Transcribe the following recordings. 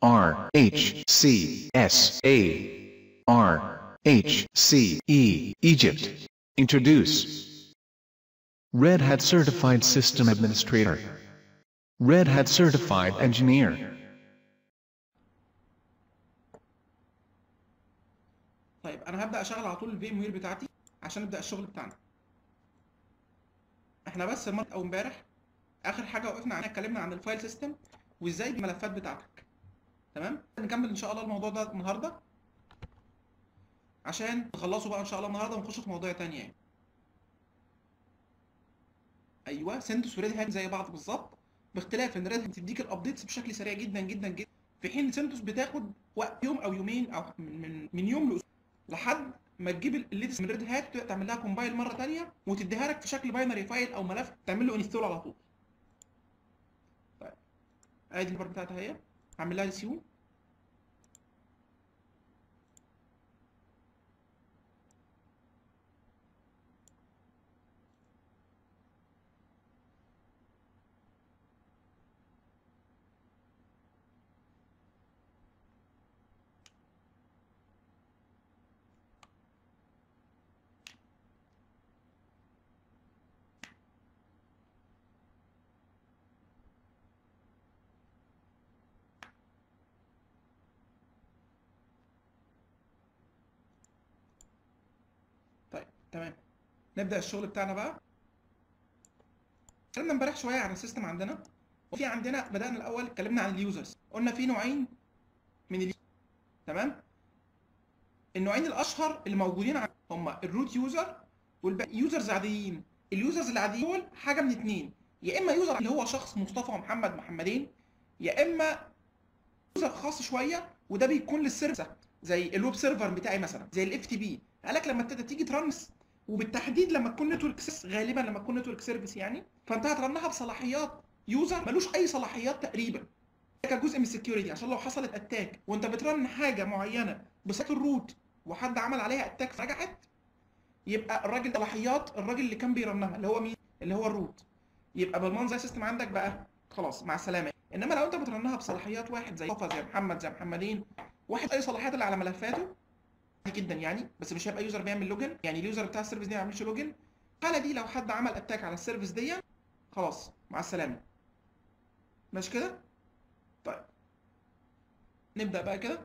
R H C S A R H C E Egypt. Introduce Red Hat Certified System Administrator. Red Hat Certified Engineer. طيب انا هبدا اشغل على طول الفيم وير بتاعتي عشان نبدا الشغل بتاعنا احنا بس المره او امبارح اخر حاجه وقفنا عليها اتكلمنا عن الفايل سيستم وازاي الملفات بتاعتك تمام نكمل ان شاء الله الموضوع ده النهارده عشان نخلصه بقى ان شاء الله النهارده ونخش في مواضيع تانية يعني ايوه سنتوس وريد هات زي بعض بالظبط باختلاف ان ريد هات بتديك الابديتس بشكل سريع جدا جدا جدا في حين سنتوس بتاخد وقت يوم او يومين او من من, من يوم لاسبوع لحد ما تجيب الليتس من ريد هات وتبدا تعمل لها كومبايل مره ثانيه وتديها لك في شكل باينري فايل او ملف تعمل له انستول على طول طيب ادي البار بتاعتها اهي هعمل لها ريسيوم طيب تمام نبدا الشغل بتاعنا بقى اتكلمنا امبارح شويه عن السيستم عندنا وفي عندنا بدانا الاول اتكلمنا عن اليوزرز قلنا في نوعين من اليوزرز تمام النوعين الاشهر اللي موجودين عن- هما الروت يوزر والباقي يوزرز عاديين اليوزرز العاديين دول حاجه من اتنين يا اما يوزر اللي هو شخص مصطفى محمد محمدين يا اما يوزر خاص شويه وده بيكون للسيرفر زي الويب سيرفر بتاعي مثلا زي الاف تي بي قالك لما انت تيجي ترنس وبالتحديد لما تكون نتورك سيرفيس غالبا لما تكون نتورك سيرفيس يعني فانت هترنها بصلاحيات يوزر ملوش اي صلاحيات تقريبا ده كجزء من السكيورتي عشان لو حصلت اتاك وانت بترن حاجه معينه بصفه الروت وحد عمل عليها اتاك فرجعت يبقى الراجل صلاحيات الراجل اللي كان بيرنها اللي هو مين اللي هو الروت يبقى بالمنظر السيستم عندك بقى خلاص مع السلامه انما لو انت بترنها بصلاحيات واحد زي مصطفى زي محمد زي محمدين واحد اي صلاحيات اللي على ملفاته عادي جدا يعني بس مش هيبقى يوزر بيعمل لوجن يعني اليوزر بتاع السيرفيس دي ما يعملش لوجن الحاله دي لو حد عمل اتاك على السيرفيس دي خلاص مع السلامه ماشي كده طيب نبدا بقى كده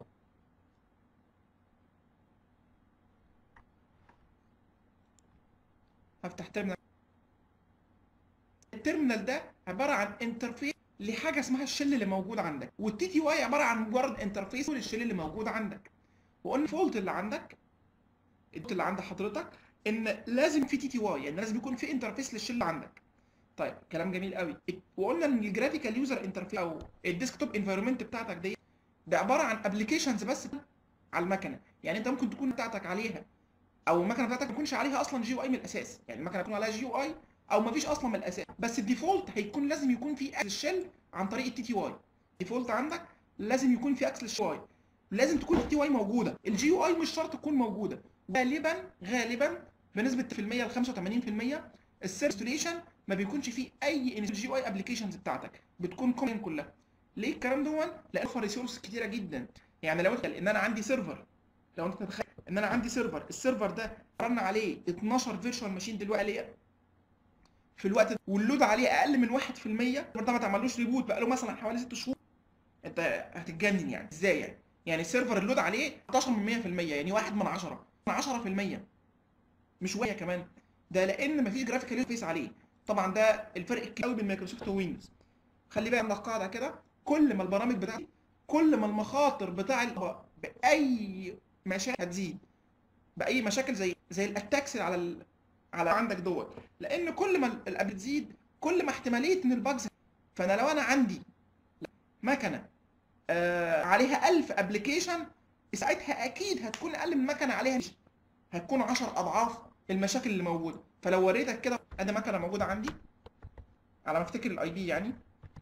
هفتح تيرمينال التيرمينال ده عباره عن انترفيس لحاجه اسمها الشل اللي موجود عندك والتي تي واي عباره عن مجرد انترفيس للشل اللي موجود عندك وقلنا الفولت اللي عندك الفولت اللي عند حضرتك ان لازم في تي تي واي يعني لازم يكون في انترفيس للشل اللي عندك طيب كلام جميل قوي وقلنا ان الجرافيكال يوزر انترفيس او الديسكتوب انفايرمنت بتاعتك دي ده عباره عن ابلكيشنز بس على المكنه يعني انت ممكن تكون بتاعتك عليها او المكنه بتاعتك ما يكونش عليها اصلا جي يو اي من الاساس يعني المكنه يكون عليها جي يو اي او ما فيش اصلا من الاساس بس الديفولت هيكون لازم يكون في اكسس الشل عن طريق التي تي واي الديفولت عندك لازم يكون في اكسس الشل لازم تكون التي واي موجوده الجي يو اي مش شرط تكون موجوده غالبا غالبا بنسبه في المية ل 85% السيرستوليشن ما بيكونش فيه اي جي يو اي ابلكيشنز بتاعتك بتكون كومن كلها ليه الكلام دون لان اوفر ريسورس كتيره جدا يعني لو انت ان انا عندي سيرفر لو انت تتخيل ان انا عندي سيرفر السيرفر ده رن عليه 12 فيرتشوال ماشين دلوقتي عليه في الوقت ده واللود عليه اقل من 1% السيرفر ده ما تعملوش ريبوت بقى له مثلا حوالي 6 شهور انت هتتجنن يعني ازاي يعني يعني السيرفر اللود عليه 11 من 100% يعني 1 من 10 من 10% مش وهي كمان ده لان مفيش جرافيكال انترفيس عليه طبعا ده الفرق الكبير قوي بين مايكروسوفت وويندوز خلي بالك من القاعده كده كل ما البرامج بتاعتي كل ما المخاطر بتاع ال- باي مشاكل هتزيد باي مشاكل زي زي الاتاكس على ال... على عندك دوت لان كل ما الاب تزيد كل ما احتماليه ان الباجز فانا لو انا عندي مكنه آه عليها 1000 ابلكيشن ساعتها اكيد هتكون اقل من مكنه عليها هتكون 10 اضعاف المشاكل اللي موجوده فلو وريتك كده ادي مكنه موجوده عندي على ما افتكر الاي بي يعني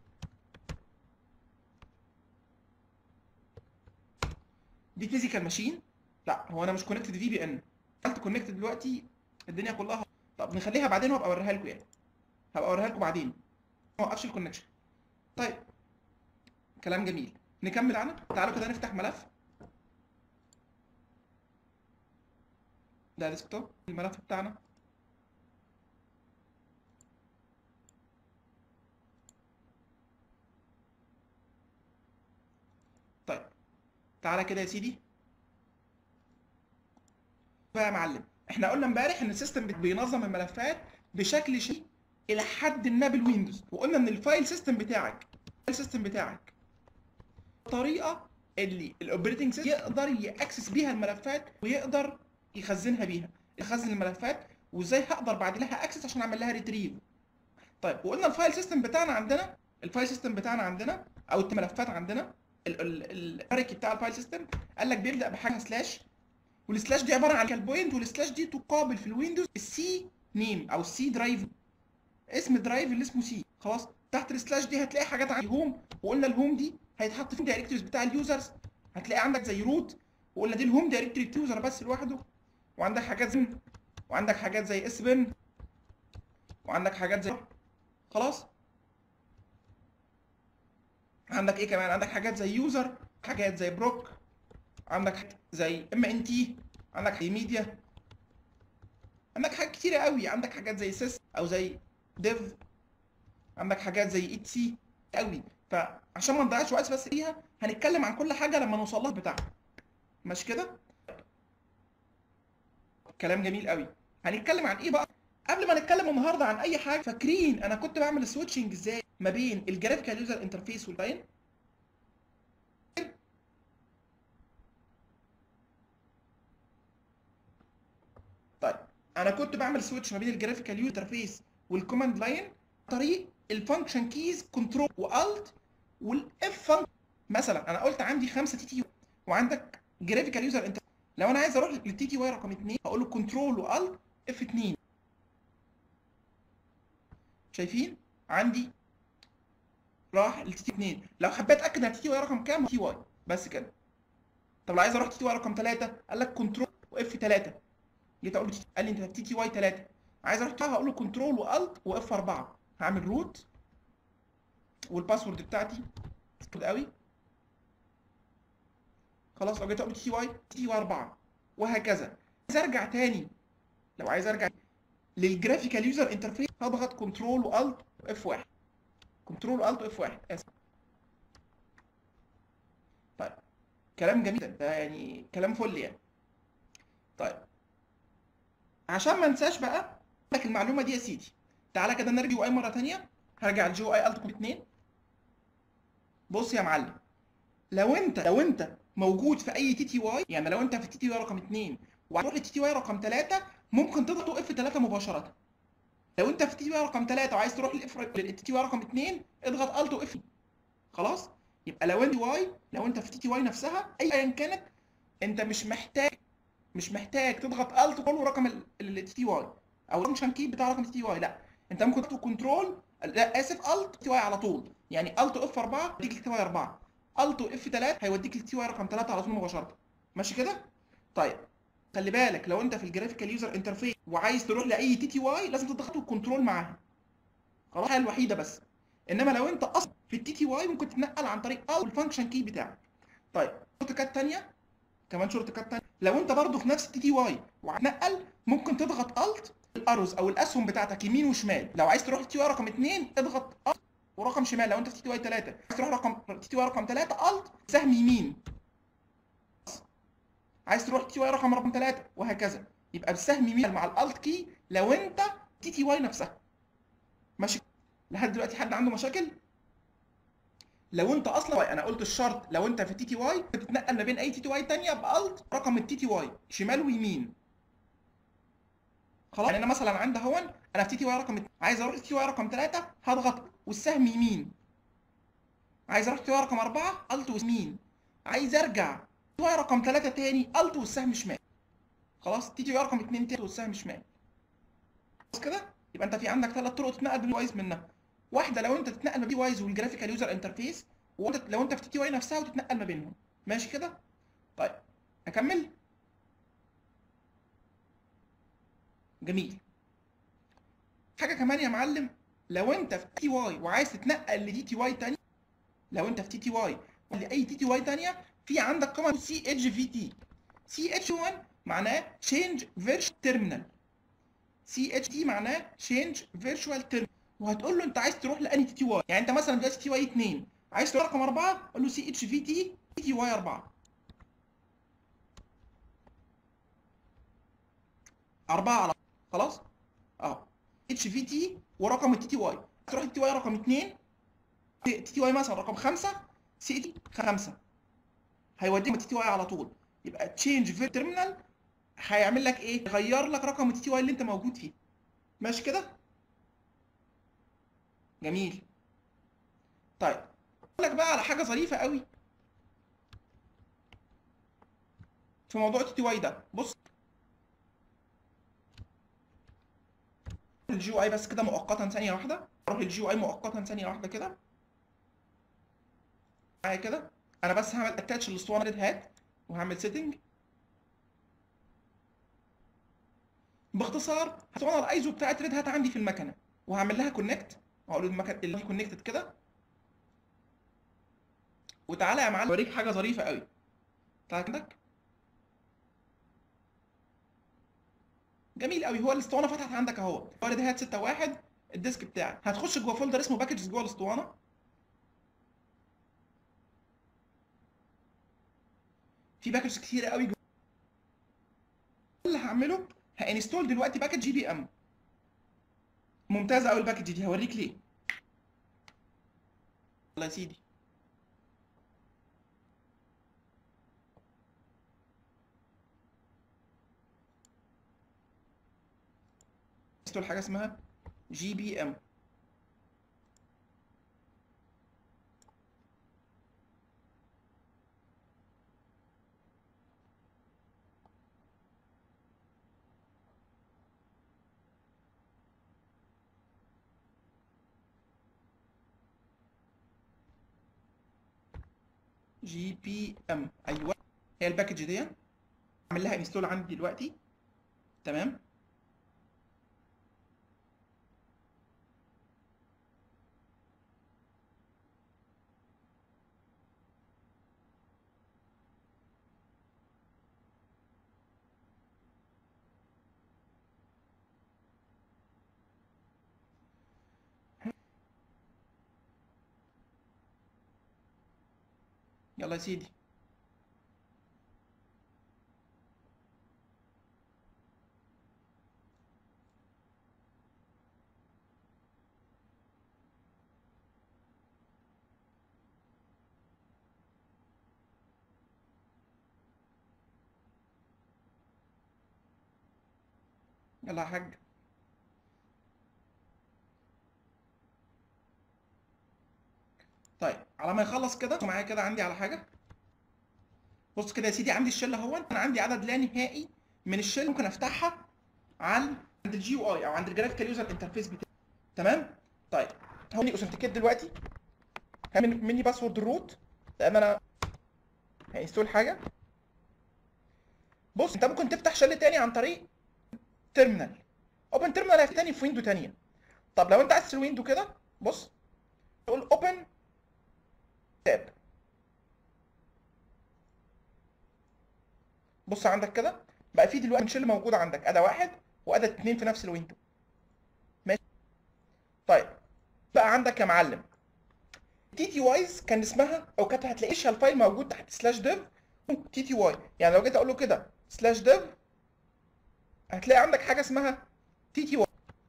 دي فيزيكال ماشين لا هو انا مش كونكتد في بي ان عملت كونكتد دلوقتي الدنيا كلها طب نخليها بعدين وابقى اوريها لكم يعني هبقى اوريها لكم بعدين ما اوقفش الكونكشن طيب كلام جميل نكمل عنه تعالوا كده نفتح ملف ده ديسكتوب الملف بتاعنا طيب تعالى كده يا سيدي بقى يا معلم احنا قلنا امبارح ان السيستم بينظم الملفات بشكل شيء الى حد ما بالويندوز وقلنا ان الفايل سيستم بتاعك الفايل سيستم بتاعك الطريقه اللي الاوبريتنج سيستم يقدر ياكسس بيها الملفات ويقدر يخزنها بيها يخزن الملفات وازاي هقدر بعد لها اكسس عشان اعمل لها ريتريف طيب وقلنا الفايل سيستم بتاعنا عندنا الفايل سيستم بتاعنا عندنا او الملفات عندنا الاريكي بتاع الفايل سيستم قال لك بيبدا بحاجه سلاش والسلاش دي عباره عن البوينت والسلاش دي تقابل في الويندوز السي نيم او السي درايف اسم الدرايف اللي اسمه سي خلاص تحت السلاش دي هتلاقي حاجات عن الهوم وقلنا الهوم دي هيتحط في الدايركتوريز بتاع اليوزرز هتلاقي عندك زي روت وقلنا دي الهوم دايركتوري يوزر بس لوحده وعندك حاجات زي وعندك حاجات زي اس بن وعندك حاجات زي خلاص عندك ايه كمان عندك حاجات زي يوزر حاجات زي بروك عندك زي ام ان تي عندك زي ميديا عندك حاجات كتيره قوي عندك حاجات زي سيس او زي ديف عندك حاجات زي اي سي قوي فعشان ما نضيعش وقت بس فيها هنتكلم عن كل حاجه لما نوصل لها بتاعها ماشي كده كلام جميل قوي هنتكلم عن ايه بقى قبل ما نتكلم النهارده عن اي حاجه فاكرين انا كنت بعمل سويتشنج ازاي ما بين الجرافيكال يوزر انترفيس والباين طيب انا كنت بعمل سويتش ما بين الجرافيكال يوزر انترفيس والكوماند لاين طريق الفانكشن كيز كنترول والت والاف فانكشن مثلا انا قلت عندي 5 تي تي وعندك جرافيكال يوزر انترفيس لو انا عايز اروح للتي تي واي رقم 2 هقول له كنترول والت اف 2 شايفين عندي راح للتي تي 2 لو حبيت اتاكد ان التي تي واي رقم كام تي واي بس كده طب لو عايز اروح تي تي واي رقم 3 قال لك كنترول واف 3 جيت اقول له قال لي انت تي تي واي 3 عايز اروح هقول له كنترول والت واف 4 هعمل روت والباسورد بتاعتي قوي خلاص لو جيت اقول تي واي تي واي 4 وهكذا عايز ارجع تاني لو عايز ارجع للجرافيكال يوزر انترفيس هضغط كنترول والت واف 1 كنترول والت واف 1 اسف طيب كلام جميل ده يعني كلام فل يعني طيب عشان ما انساش بقى لك المعلومه دي يا سيدي تعالى كده نرجع يو اي مره ثانيه هرجع الجي اي الت 2 بص يا معلم لو انت لو انت موجود في اي تي تي واي يعني لو انت في التي تي واي رقم 2 وهتروح للتي تي واي رقم 3 ممكن تضغط اف 3 مباشره لو انت في التي تي واي رقم 3 وعايز تروح للتي تي واي رقم 2 اضغط الت واف خلاص يبقى لو انت واي لو انت في التي تي واي نفسها ايا كانت انت مش محتاج مش محتاج تضغط الت كله رقم التي تي واي او الفانكشن كي بتاع رقم التي تي واي لا انت ممكن تضغط كنترول لا اسف الت تي واي على طول يعني الت اف 4 يديك التي واي 4 الت اف 3 هيوديك التي واي رقم 3 على طول مباشره ماشي كده طيب خلي بالك لو انت في الجرافيكال يوزر انترفيس وعايز تروح لاي تي تي واي لازم تضغط الكنترول معاها خلاص الحاجه الوحيده بس انما لو انت اصلا في التي تي واي ممكن تتنقل عن طريق او الفانكشن كي بتاعك طيب شورت كات ثانيه كمان شورت كات ثانيه لو انت برضه في نفس التي تي واي وهتنقل ممكن تضغط الت الاروز او الاسهم بتاعتك يمين وشمال لو عايز تروح للتي واي رقم 2 اضغط الت ورقم شمال لو انت في تي تي واي 3 عايز تروح رقم تي تي واي رقم 3 الت سهم يمين عايز تروح تي تي واي رقم رقم 3 وهكذا يبقى بالسهم يمين مع الالت كي لو انت تي تي واي نفسها ماشي لحد دلوقتي حد عنده مشاكل لو انت اصلا انا قلت الشرط لو انت في تي تي واي بتتنقل ما بين اي تي تي واي ثانيه بالت رقم التي تي واي شمال ويمين خلاص يعني انا مثلا عندي هون انا في تي تي واي رقم عايز اروح تي تي واي رقم 3 هضغط والسهم يمين عايز اروح تي تي واي رقم 4 الت ويمين عايز ارجع تي واي رقم 3 تاني الت والسهم شمال خلاص تي تي واي رقم 2 تاني والسهم شمال خلاص كده يبقى انت في عندك ثلاث طرق تتنقل بين وايز منها واحده لو انت تتنقل ما بين وايز والجرافيكال يوزر انترفيس وانت لو انت في تي تي واي نفسها وتتنقل ما بينهم ماشي كده طيب اكمل جميل حاجه كمان يا معلم لو انت في تي واي وعايز تتنقل لدي تي واي تاني لو انت في تي تي واي لاي تي تي واي ثانيه في عندك قيمه سي اتش في تي سي اتش 1 معناه تشينج فيرتشوال تيرمينال سي اتش تي معناه تشينج فيرتشوال تيرمينال وهتقول له انت عايز تروح لاني تي تي واي يعني انت مثلا دلوقتي تي واي 2 عايز تروح رقم 4 قول له سي اتش في تي تي تي واي 4 4 على خلاص اهو اتش في تي ورقم التي تي واي تروح التي واي رقم 2 تي تي واي مثلا رقم 5 سي تي 5 هيوديك التي تي واي على طول يبقى تشينج في التيرمينال هيعمل لك ايه؟ يغير لك رقم التي تي واي اللي انت موجود فيه ماشي كده؟ جميل طيب اقول لك بقى على حاجه ظريفه قوي في موضوع التي تي واي ده بص الجي اي بس كده مؤقتا ثانيه واحده اروح للجي اي مؤقتا ثانيه واحده كده معايا كده انا بس هعمل اتاتش للاسطوانه ريد هات وهعمل سيتنج باختصار الاسطوانه الايزو بتاعت ريد هات عندي في المكنه وهعمل لها كونكت هقول له المكنه اللي دي كونكتد كده وتعالى يا معلم اوريك حاجه ظريفه قوي تعالى عندك جميل قوي هو الاسطوانه فتحت عندك اهو ريد هات 6 1 الديسك بتاعك هتخش جوه فولدر اسمه باكجز جوه الاسطوانه في باكجز كتير قوي جوه اللي هعمله هانستول دلوقتي باكج جي بي ام ممتازه قوي الباكج دي هوريك ليه الله يا سيدي انستول حاجه اسمها جي بي ام جي بي ام ايوه هي الباكج دي اعمل لها انستول عندي دلوقتي تمام يلا يا سيدي يلا يا حاج طيب على ما يخلص كده بصوا معايا كده عندي على حاجه بص كده يا سيدي عندي الشله اهو انا عندي عدد لا نهائي من الشل ممكن افتحها عن عند الجي يو اي او عند الجرافيكال يوزر انترفيس بتاعي تمام طيب هوني اوثنتيكيت دلوقتي هعمل مني باسورد الروت لان انا هينستول حاجه بص انت ممكن تفتح شل تاني عن طريق تيرمينال اوبن تيرمينال تاني في ويندو تانية طب لو انت عايز الويندو كده بص تقول اوبن تاب بص عندك كده بقى في دلوقتي شل موجود عندك اداه واحد واداه اتنين في نفس الويندو ماشي طيب بقى عندك يا معلم تي تي وايز كان اسمها او كانت هتلاقيش الفايل موجود تحت سلاش ديف تي تي واي يعني لو جيت اقول له كده سلاش ديف هتلاقي عندك حاجه اسمها تي تي واي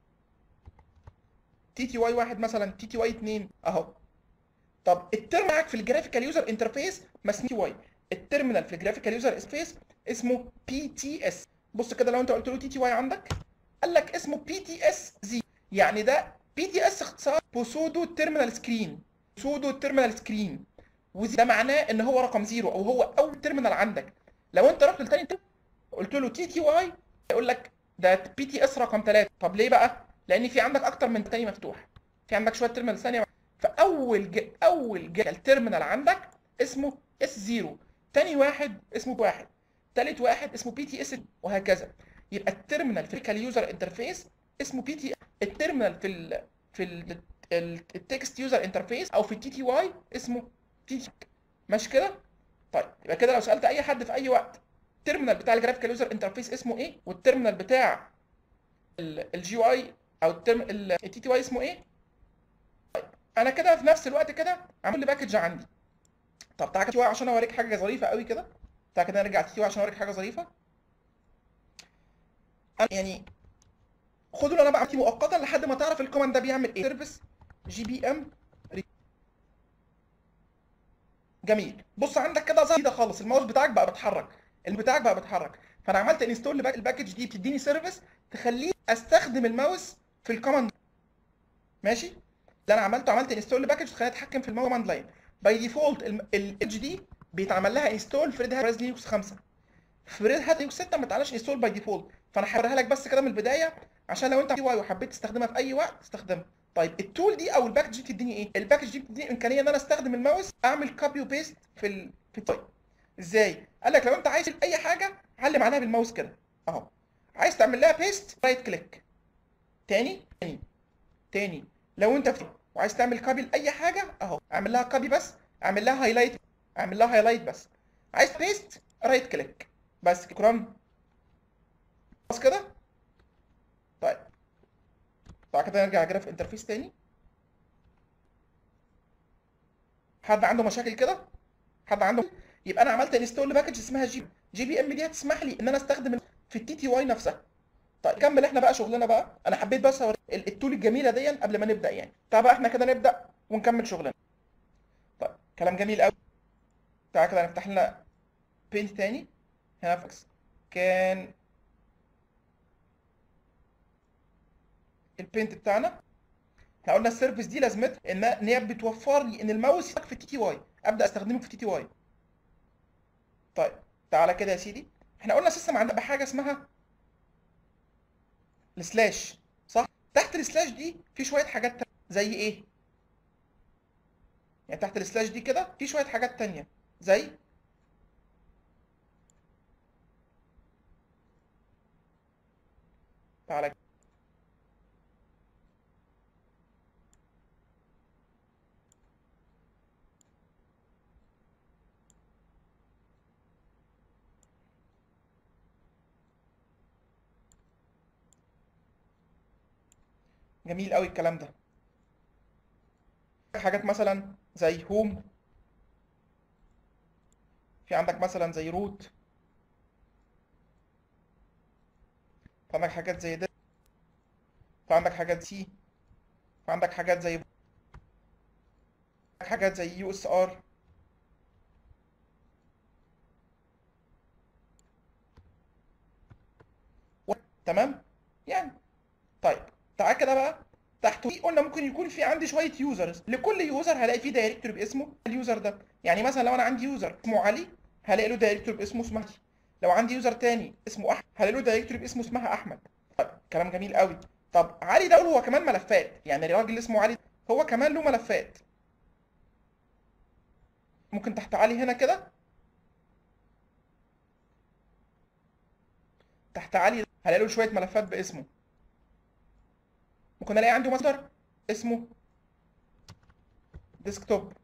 تي تي واي واحد مثلا تي تي واي اتنين اهو طب الترم معاك في الجرافيكال يوزر انترفيس ما اسمه تي واي الترمينال في الجرافيكال يوزر انترفيس اسمه بي تي اس بص كده لو انت قلت له تي تي واي عندك قال لك اسمه بي تي اس زي يعني ده بي تي اس اختصار بسودو تيرمينال سكرين سودو تيرمينال سكرين وده معناه ان هو رقم زيرو او هو اول تيرمينال عندك لو انت رحت لتاني قلت له تي تي واي يقول لك ده بي تي اس رقم 3 طب ليه بقى لان في عندك اكتر من تاني مفتوح في عندك شويه تيرمينال ثانيه فاول ج... اول ج... التيرمينال عندك اسمه اس 0 تاني واحد اسمه واحد تالت واحد اسمه بي تي اس وهكذا يبقى التيرمينال في اليوزر انترفيس اسمه بي تي التيرمينال في ال في ال التكست يوزر انترفيس او في التي تي واي اسمه تي تي ماشي كده طيب يبقى كده لو سالت اي حد في اي وقت التيرمينال بتاع الجرافيكال يوزر انترفيس اسمه ايه والتيرمينال بتاع الجي يو اي او الترم التي تي واي اسمه ايه طيب انا كده في نفس الوقت كده عامل لي باكج عندي طب تعالى كده عشان اوريك حاجه ظريفه قوي كده تعالى كده نرجع تي تي واي عشان اوريك حاجه ظريفه أنا يعني خدوا اللي انا بعمل مؤقتا لحد ما تعرف الكوماند ده بيعمل ايه سيرفيس جي بي ام جميل بص عندك كده زي ده خالص الماوس بتاعك بقى بيتحرك اللي بتاعك بقى بيتحرك فانا عملت انستول الباكج دي بتديني سيرفيس تخليه استخدم الماوس في الكوماند ماشي اللي انا عملته عملت انستول باكج تخليني اتحكم في الكوماند لاين باي ديفولت الايدج دي بيتعمل لها انستول في ريد هات لينكس 5 في ريد هات لينكس 6 ما تعملش انستول باي ديفولت فانا هوريها لك بس كده من البدايه عشان لو انت واي وحبيت تستخدمها في اي وقت تستخدمها طيب التول دي او الباكج دي بتديني ايه الباكج دي بتديني امكانيه ان انا استخدم الماوس اعمل كوبي وبيست في ال... في التايب ازاي قال لك لو انت عايز اي حاجه علم عليها بالماوس كده اهو عايز تعمل لها بيست رايت كليك تاني تاني تاني لو انت في وعايز تعمل كوبي لاي حاجه اهو اعمل لها كوبي بس اعمل لها هايلايت اعمل لها هايلايت بس عايز بيست رايت كليك بس شكرا خلاص كده طيب بعد كده نرجع جراف انترفيس تاني حد عنده مشاكل كده حد عنده يبقى انا عملت انستول باكج اسمها جي جي بي ام دي هتسمح لي ان انا استخدم في التي تي واي نفسها طيب نكمل احنا بقى شغلنا بقى انا حبيت بس اوري التول الجميله دي قبل ما نبدا يعني تعال بقى احنا كده نبدا ونكمل شغلنا طيب كلام جميل قوي تعال كده نفتح لنا بينت تاني هنا فاكس كان البينت بتاعنا احنا قلنا السيرفيس دي لازمتها ان ان هي بتوفر لي ان الماوس يتحرك في التي تي واي ابدا استخدمه في التي تي واي طيب تعالى كده يا سيدي احنا قلنا سيستم عندنا بحاجه اسمها السلاش صح تحت السلاش دي في شويه حاجات تانية. زي ايه يعني تحت السلاش دي كده في شويه حاجات تانية زي تعالى جميل قوي الكلام ده حاجات مثلا زي هوم في عندك مثلا زي روت في عندك حاجات زي ده في عندك حاجات سي في عندك حاجات زي حاجات زي يو اس ار تمام يعني طيب تعال كده بقى تحت قلنا ممكن يكون في عندي شويه يوزرز لكل يوزر هلاقي فيه دايركتوري باسمه اليوزر ده يعني مثلا لو انا عندي يوزر اسمه علي هلاقي له دايركتوري باسمه اسمها دي لو عندي يوزر تاني اسمه احمد هلاقي له دايركتوري باسمه اسمها احمد طيب كلام جميل قوي طب علي ده هو كمان ملفات يعني الراجل اللي اسمه علي هو كمان له ملفات ممكن تحت علي هنا كده تحت علي هلاقي له شويه ملفات باسمه ممكن الاقي عنده مصدر اسمه ديسكتوب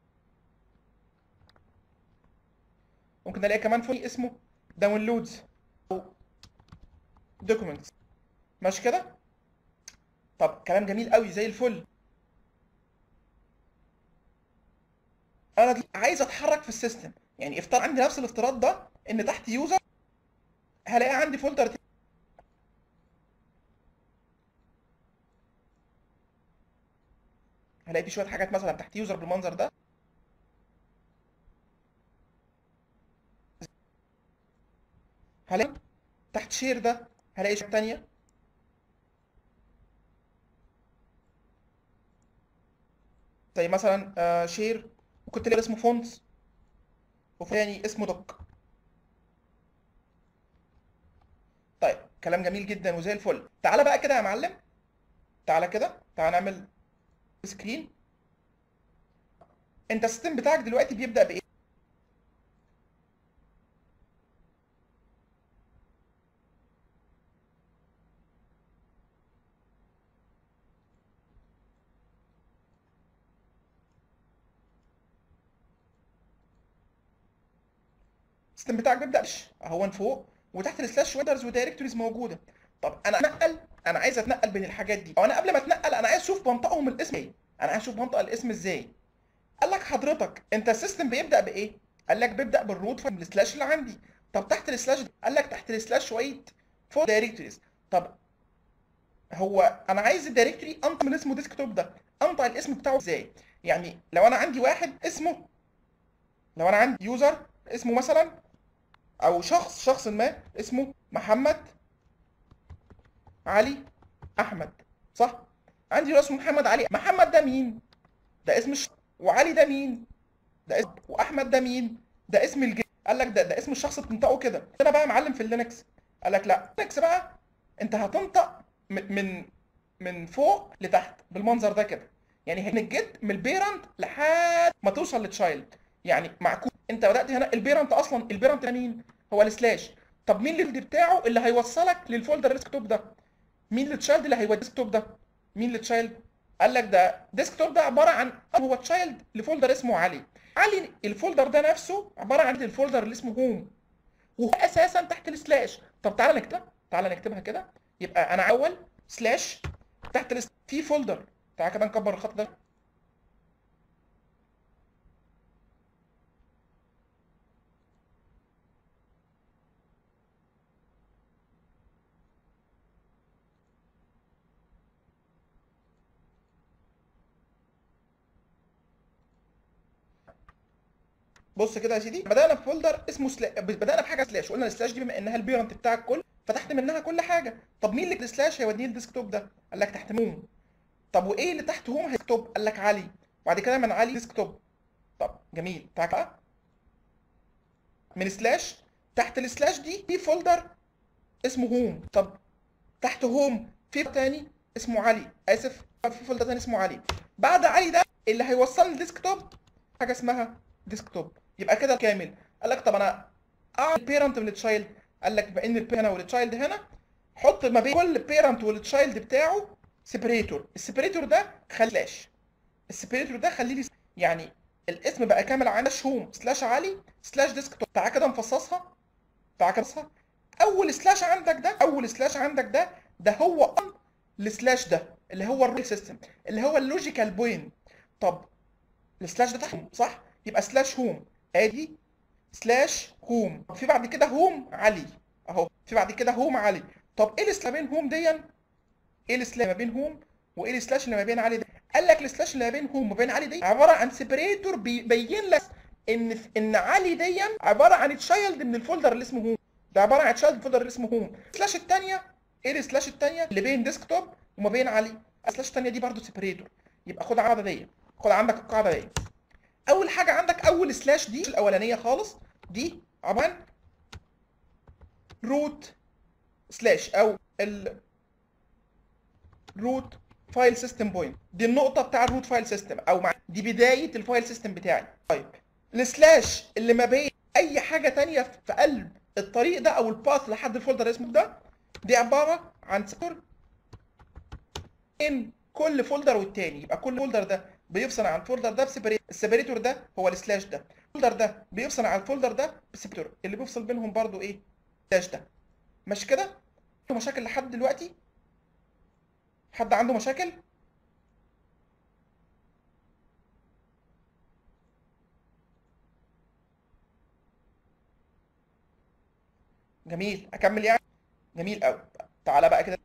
ممكن الاقي كمان فوق اسمه داونلودز او دوكيومنتس ماشي كده طب كلام جميل قوي زي الفل انا دل- عايز اتحرك في السيستم يعني افترض عندي نفس الافتراض ده ان تحت يوزر هلاقي عندي فولدر تاني. هلاقي في شويه حاجات مثلا تحت يوزر بالمنظر ده هلاقي تحت شير ده هلاقي شويه تانية زي مثلا آه، شير وكنت تلاقي اسمه فونتس وثاني اسمه دوك طيب كلام جميل جدا وزي الفل تعالى بقى كده يا معلم تعالى كده تعالى نعمل سكرين انت السيستم بتاعك دلوقتي بيبدأ بايه السيستم بتاعك بيبدا بش اهو فوق وتحت السلاش ويندرز ودايركتوريز موجوده طب انا اتنقل انا عايز اتنقل بين الحاجات دي او انا قبل ما اتنقل انا عايز اشوف منطقهم الاسم ايه انا عايز اشوف منطقه الاسم ازاي قال لك حضرتك انت السيستم بيبدا بايه قال لك بيبدا بالروت من السلاش اللي عندي طب تحت السلاش قال لك تحت السلاش شويه فوق دايركتوريز طب هو انا عايز الدايركتوري انطق من اسمه ديسكتوب ده انطق الاسم بتاعه ازاي يعني لو انا عندي واحد اسمه لو انا عندي يوزر اسمه مثلا او شخص شخص ما اسمه محمد علي احمد صح عندي اسمه محمد علي محمد ده مين ده اسم الشخص وعلي ده مين ده اسم واحمد ده مين ده اسم الجن قال لك ده ده اسم الشخص تنطقه كده انا بقى معلم في اللينكس قال لك لا لينكس بقى انت هتنطق م- من من فوق لتحت بالمنظر ده كده يعني من الجد من البيرنت لحد ما توصل للتشايلد يعني معكوس انت بدات هنا البيرنت اصلا البيرنت ده مين هو السلاش طب مين اللي بتاعه اللي هيوصلك للفولدر ديسكتوب ده مين التشايلد اللي هيودي الديسكتوب ده مين التشايلد قال لك ده ديسكتوب ده عباره عن هو تشايلد لفولدر اسمه علي علي الفولدر ده نفسه عباره عن الفولدر اللي اسمه هوم وهو اساسا تحت السلاش طب تعالى نكتبها تعالى نكتبها كده يبقى انا اول سلاش تحت الس... في فولدر تعالى كده نكبر الخط ده بص كده يا سيدي بدانا في فولدر اسمه سلا... بدانا بحاجه سلاش قلنا السلاش دي بما انها البيرنت بتاع الكل فتحت منها كل حاجه طب مين اللي السلاش هيوديه الديسكتوب ده قال لك تحت هوم طب وايه اللي تحت هوم هيكتوب قال لك علي بعد كده من علي ديسكتوب طب جميل تعالى بقى من سلاش تحت السلاش دي في فولدر اسمه هوم طب تحت هوم في تاني اسمه علي اسف في فولدر تاني اسمه علي بعد علي ده اللي هيوصلني الديسكتوب حاجه اسمها ديسكتوب يبقى كده كامل قال لك طب انا اعمل البيرنت من التشايلد قال لك بما ان البي هنا والتشايلد هنا حط ما بين كل بيرنت والتشايلد بتاعه سيبريتور السيبريتور ده خلاش السيبريتور ده خليه لي يعني الاسم بقى كامل عن سلاش هوم سلاش علي سلاش ديسكتوب تعالى كده نفصصها تعالى كده نفصصها اول سلاش عندك ده اول سلاش عندك ده ده هو ان السلاش ده اللي هو الرول سيستم اللي هو اللوجيكال بوينت طب السلاش ده تحت صح يبقى سلاش هوم ادي سلاش هوم في بعد كده هوم علي اهو في بعد كده هوم علي طب ايه السلاش ما بين هوم دي ايه السلاش ما بين هوم وايه السلاش اللي ما بين علي ده قال لك السلاش اللي ما بين هوم وبين علي دي عباره عن سيبريتور بيبين لك ان ان علي دي عباره عن تشايلد من الفولدر اللي اسمه هوم ده عباره عن تشايلد الفولدر اللي اسمه هوم السلاش الثانيه ايه السلاش الثانيه اللي بين ديسكتوب وما بين علي السلاش الثانيه دي برضو سيبريتور يبقى خد القاعده دي خد عندك القاعده دي اول حاجه عندك اول سلاش دي الاولانيه خالص دي عباره عن روت سلاش او ال روت فايل سيستم بوينت دي النقطه بتاع الروت فايل سيستم او مع دي بدايه الفايل سيستم بتاعي طيب السلاش اللي ما بين اي حاجه تانية في قلب الطريق ده او الباث لحد الفولدر اسمه ده دي عباره عن سيكتور ان كل فولدر والتاني يبقى كل فولدر ده بيفصل عن الفولدر ده بسيبريتور السيبريتور ده هو السلاش ده الفولدر ده بيفصل عن الفولدر ده بسيبريتور اللي بيفصل بينهم برضو ايه سلاش ده ماشي كده عنده مشاكل لحد دلوقتي حد عنده مشاكل جميل اكمل يعني جميل قوي تعالى بقى كده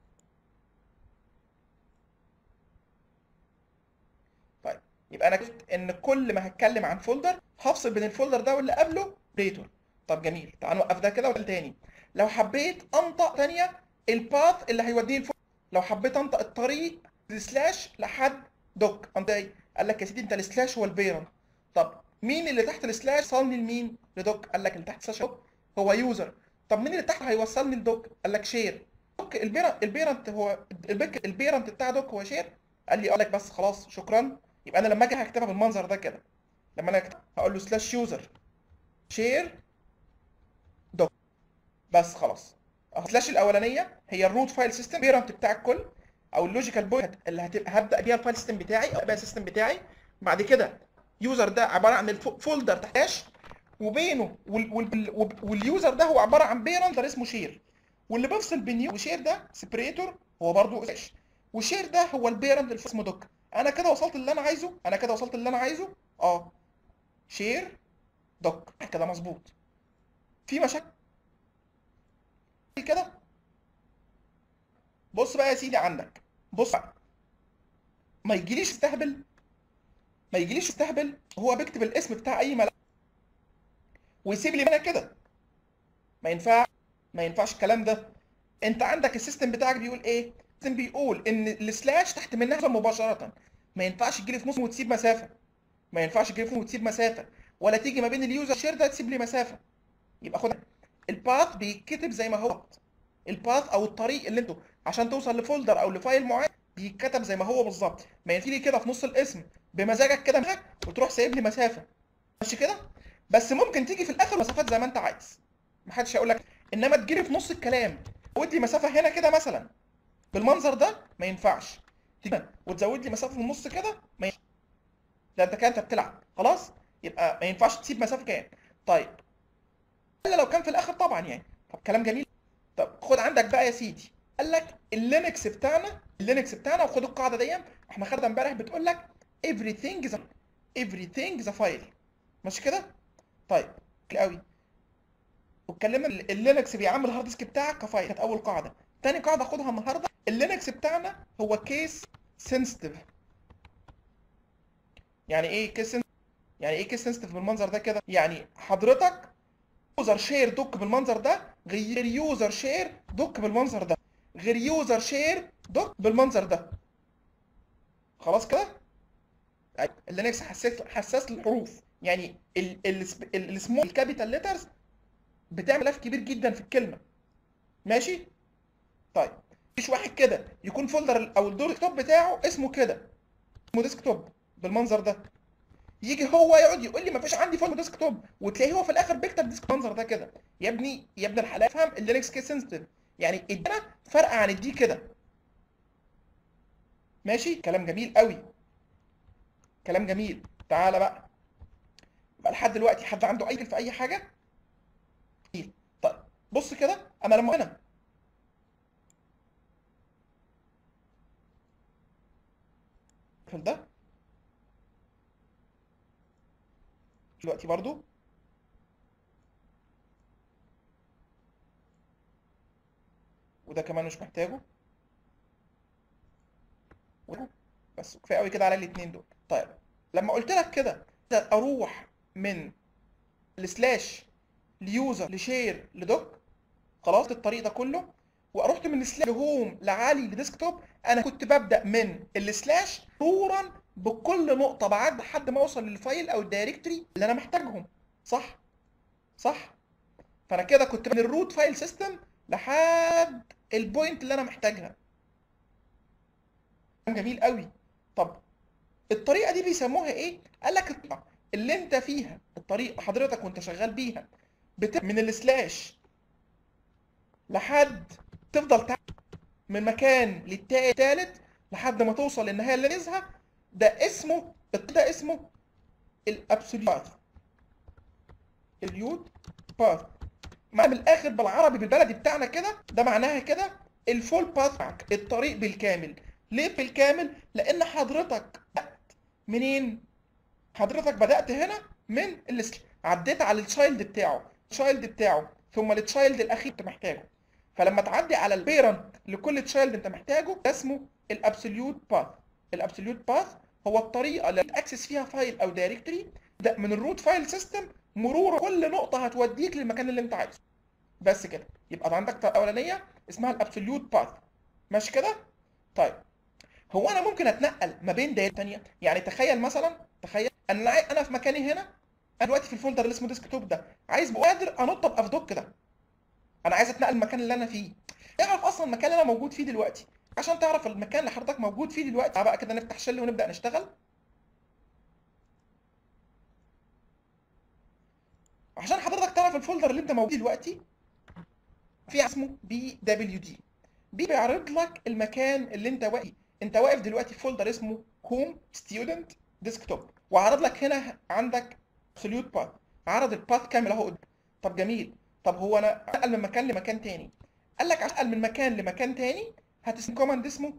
طيب يبقى انا قلت ان كل ما هتكلم عن فولدر هفصل بين الفولدر ده واللي قبله بريتور طب جميل تعال نوقف ده كده وده تاني لو حبيت انطق تانية الباث اللي هيوديني الفولدر لو حبيت انطق الطريق سلاش لحد دوك انت ايه قال لك يا سيدي انت السلاش هو البيرنت طب مين اللي تحت السلاش وصلني لمين لدوك قال لك اللي تحت سلاش دوك هو يوزر طب مين اللي تحت هيوصلني لدوك قال لك شير دوك البيرنت البيرنت هو البيك البيرنت بتاع دوك هو شير قال لي اقول لك بس خلاص شكرا يبقى انا لما اجي هكتبها بالمنظر ده كده لما انا أكتب هقول له سلاش يوزر شير دوك بس خلاص سلاش الاولانيه هي الروت فايل سيستم بيرنت بتاع الكل او اللوجيكال بوينت اللي هتبقى هبدا بيها الفايل سيستم بتاعي او بقى السيستم بتاعي بعد كده يوزر ده عباره عن الفولدر تحتاش وبينه وال وال وال واليوزر ده هو عباره عن بيرنت اسمه شير واللي بيفصل بين يو وشير ده سيبريتور هو برضه سلاش وشير ده هو البيرنت اللي اسمه دوك انا كده وصلت اللي انا عايزه انا كده وصلت اللي انا عايزه اه شير دوك كده مظبوط في مشاكل كده بص بقى يا سيدي عندك بص بقى ما يجيليش استهبل ما يجيليش استهبل هو بيكتب الاسم بتاع اي ملف ويسيب لي انا كده ما ينفع ما ينفعش الكلام ده انت عندك السيستم بتاعك بيقول ايه السيستم بيقول ان السلاش تحت منها مباشره ما ينفعش تجيلي في نص وتسيب مسافه ما ينفعش تجيلي في نص وتسيب مسافه ولا تيجي ما بين اليوزر شير ده تسيب لي مسافه يبقى خد الباث بيتكتب زي ما هو الباث او الطريق اللي انتوا عشان توصل لفولدر او لفايل معين بيتكتب زي ما هو بالظبط ما ينفي لي كده في نص الاسم بمزاجك كده معاك وتروح سايب لي مسافه ماشي كده بس ممكن تيجي في الاخر مسافات زي ما انت عايز محدش هيقول لك انما تجيلي في نص الكلام ودي مسافه هنا كده مثلا بالمنظر ده ما ينفعش تيجي وتزود لي مسافه في النص كده ما ينفعش ده انت كده انت بتلعب خلاص يبقى ما ينفعش تسيب مسافه كام طيب الا لو كان في الاخر طبعا يعني طب كلام جميل طب خد عندك بقى يا سيدي قال لك اللينكس بتاعنا اللينكس بتاعنا وخد القاعده دي احنا خدنا امبارح بتقول لك everything is a everything is a file مش كده طيب قوي واتكلمنا اللينكس بيعمل الهارد ديسك بتاعك كفايل كانت اول قاعده تاني قاعده خدها النهارده اللينكس بتاعنا هو كيس سنسيتيف يعني ايه كيس يعني ايه كيس سنسيتيف بالمنظر ده كده يعني حضرتك يوزر شير دوك بالمنظر ده غير يوزر شير دوك بالمنظر ده غير يوزر شير دوك بالمنظر ده خلاص كده اللينكس حساس حساس للحروف يعني السمول الكابيتال ليترز بتعمل اف كبير جدا في الكلمه ماشي طيب مفيش واحد كده يكون فولدر او الديسكتوب بتاعه اسمه كده اسمه ديسكتوب بالمنظر ده يجي هو يقعد يقول لي مفيش عندي فولدر ديسكتوب وتلاقيه هو في الاخر بيكتب ديسك بالمنظر ده كده يا ابني يا ابن الحلال افهم اللينكس كيس سنسيتيف يعني ادينا فرق عن الدي كده ماشي كلام جميل قوي كلام جميل تعالى بقى بقى لحد دلوقتي حد عنده اي في اي حاجه طيب بص كده انا لما هنا ده دلوقتي برضو وده كمان مش محتاجه بس كفايه قوي كده على الاثنين دول طيب لما قلت لك كده اروح من السلاش ليوزر لشير لدوك خلاص الطريق ده كله ورحت من السلاش لهوم لعالي لديسكتوب انا كنت ببدا من السلاش مرورا بكل نقطه بعد لحد ما اوصل للفايل او الدايركتوري اللي انا محتاجهم صح صح فانا كده كنت من الروت فايل سيستم لحد البوينت اللي انا محتاجها جميل قوي طب الطريقه دي بيسموها ايه قال لك الطريقه اللي انت فيها الطريقه حضرتك وانت شغال بيها بت... من السلاش لحد تفضل تعمل من مكان للتالت لحد ما توصل للنهايه اللي عايزها ده اسمه ده اسمه الابسوليوت باث اليود باث مع من الاخر بالعربي بالبلدي بتاعنا كده ده معناها كده الفول باث الطريق بالكامل ليه بالكامل لان حضرتك بدات منين حضرتك بدات هنا من السل... عديت على التشايلد بتاعه التشايلد بتاعه ثم التشايلد الاخير انت محتاجه فلما تعدي على البيرنت لكل تشايلد انت محتاجه ده اسمه الابسوليوت باث الابسوليوت باث هو الطريقه اللي تاكسس فيها فايل او دايركتوري ده من الروت فايل سيستم مرور كل نقطه هتوديك للمكان اللي انت عايزه بس كده يبقى عندك طريقه اولانيه اسمها الابسوليوت باث ماشي كده طيب هو انا ممكن اتنقل ما بين دايره ثانيه يعني تخيل مثلا تخيل انا انا في مكاني هنا انا دلوقتي في الفولدر اللي اسمه ديسكتوب ده عايز ابقى قادر انط ابقى في دوك كده انا عايز اتنقل المكان اللي انا فيه اعرف اصلا المكان اللي انا موجود فيه دلوقتي عشان تعرف المكان اللي حضرتك موجود فيه دلوقتي بقى كده نفتح شل ونبدا نشتغل عشان حضرتك تعرف الفولدر اللي انت موجود دلوقتي في اسمه بي دبليو دي بي بيعرض لك المكان اللي انت واقف انت واقف دلوقتي في فولدر اسمه هوم ستودنت ديسكتوب وعرض لك هنا عندك ابسوليوت باث عرض الباث كامل اهو قدام طب جميل طب هو انا انقل من مكان لمكان تاني قال لك عشان انقل من مكان لمكان تاني هتستخدم كوماند اسمه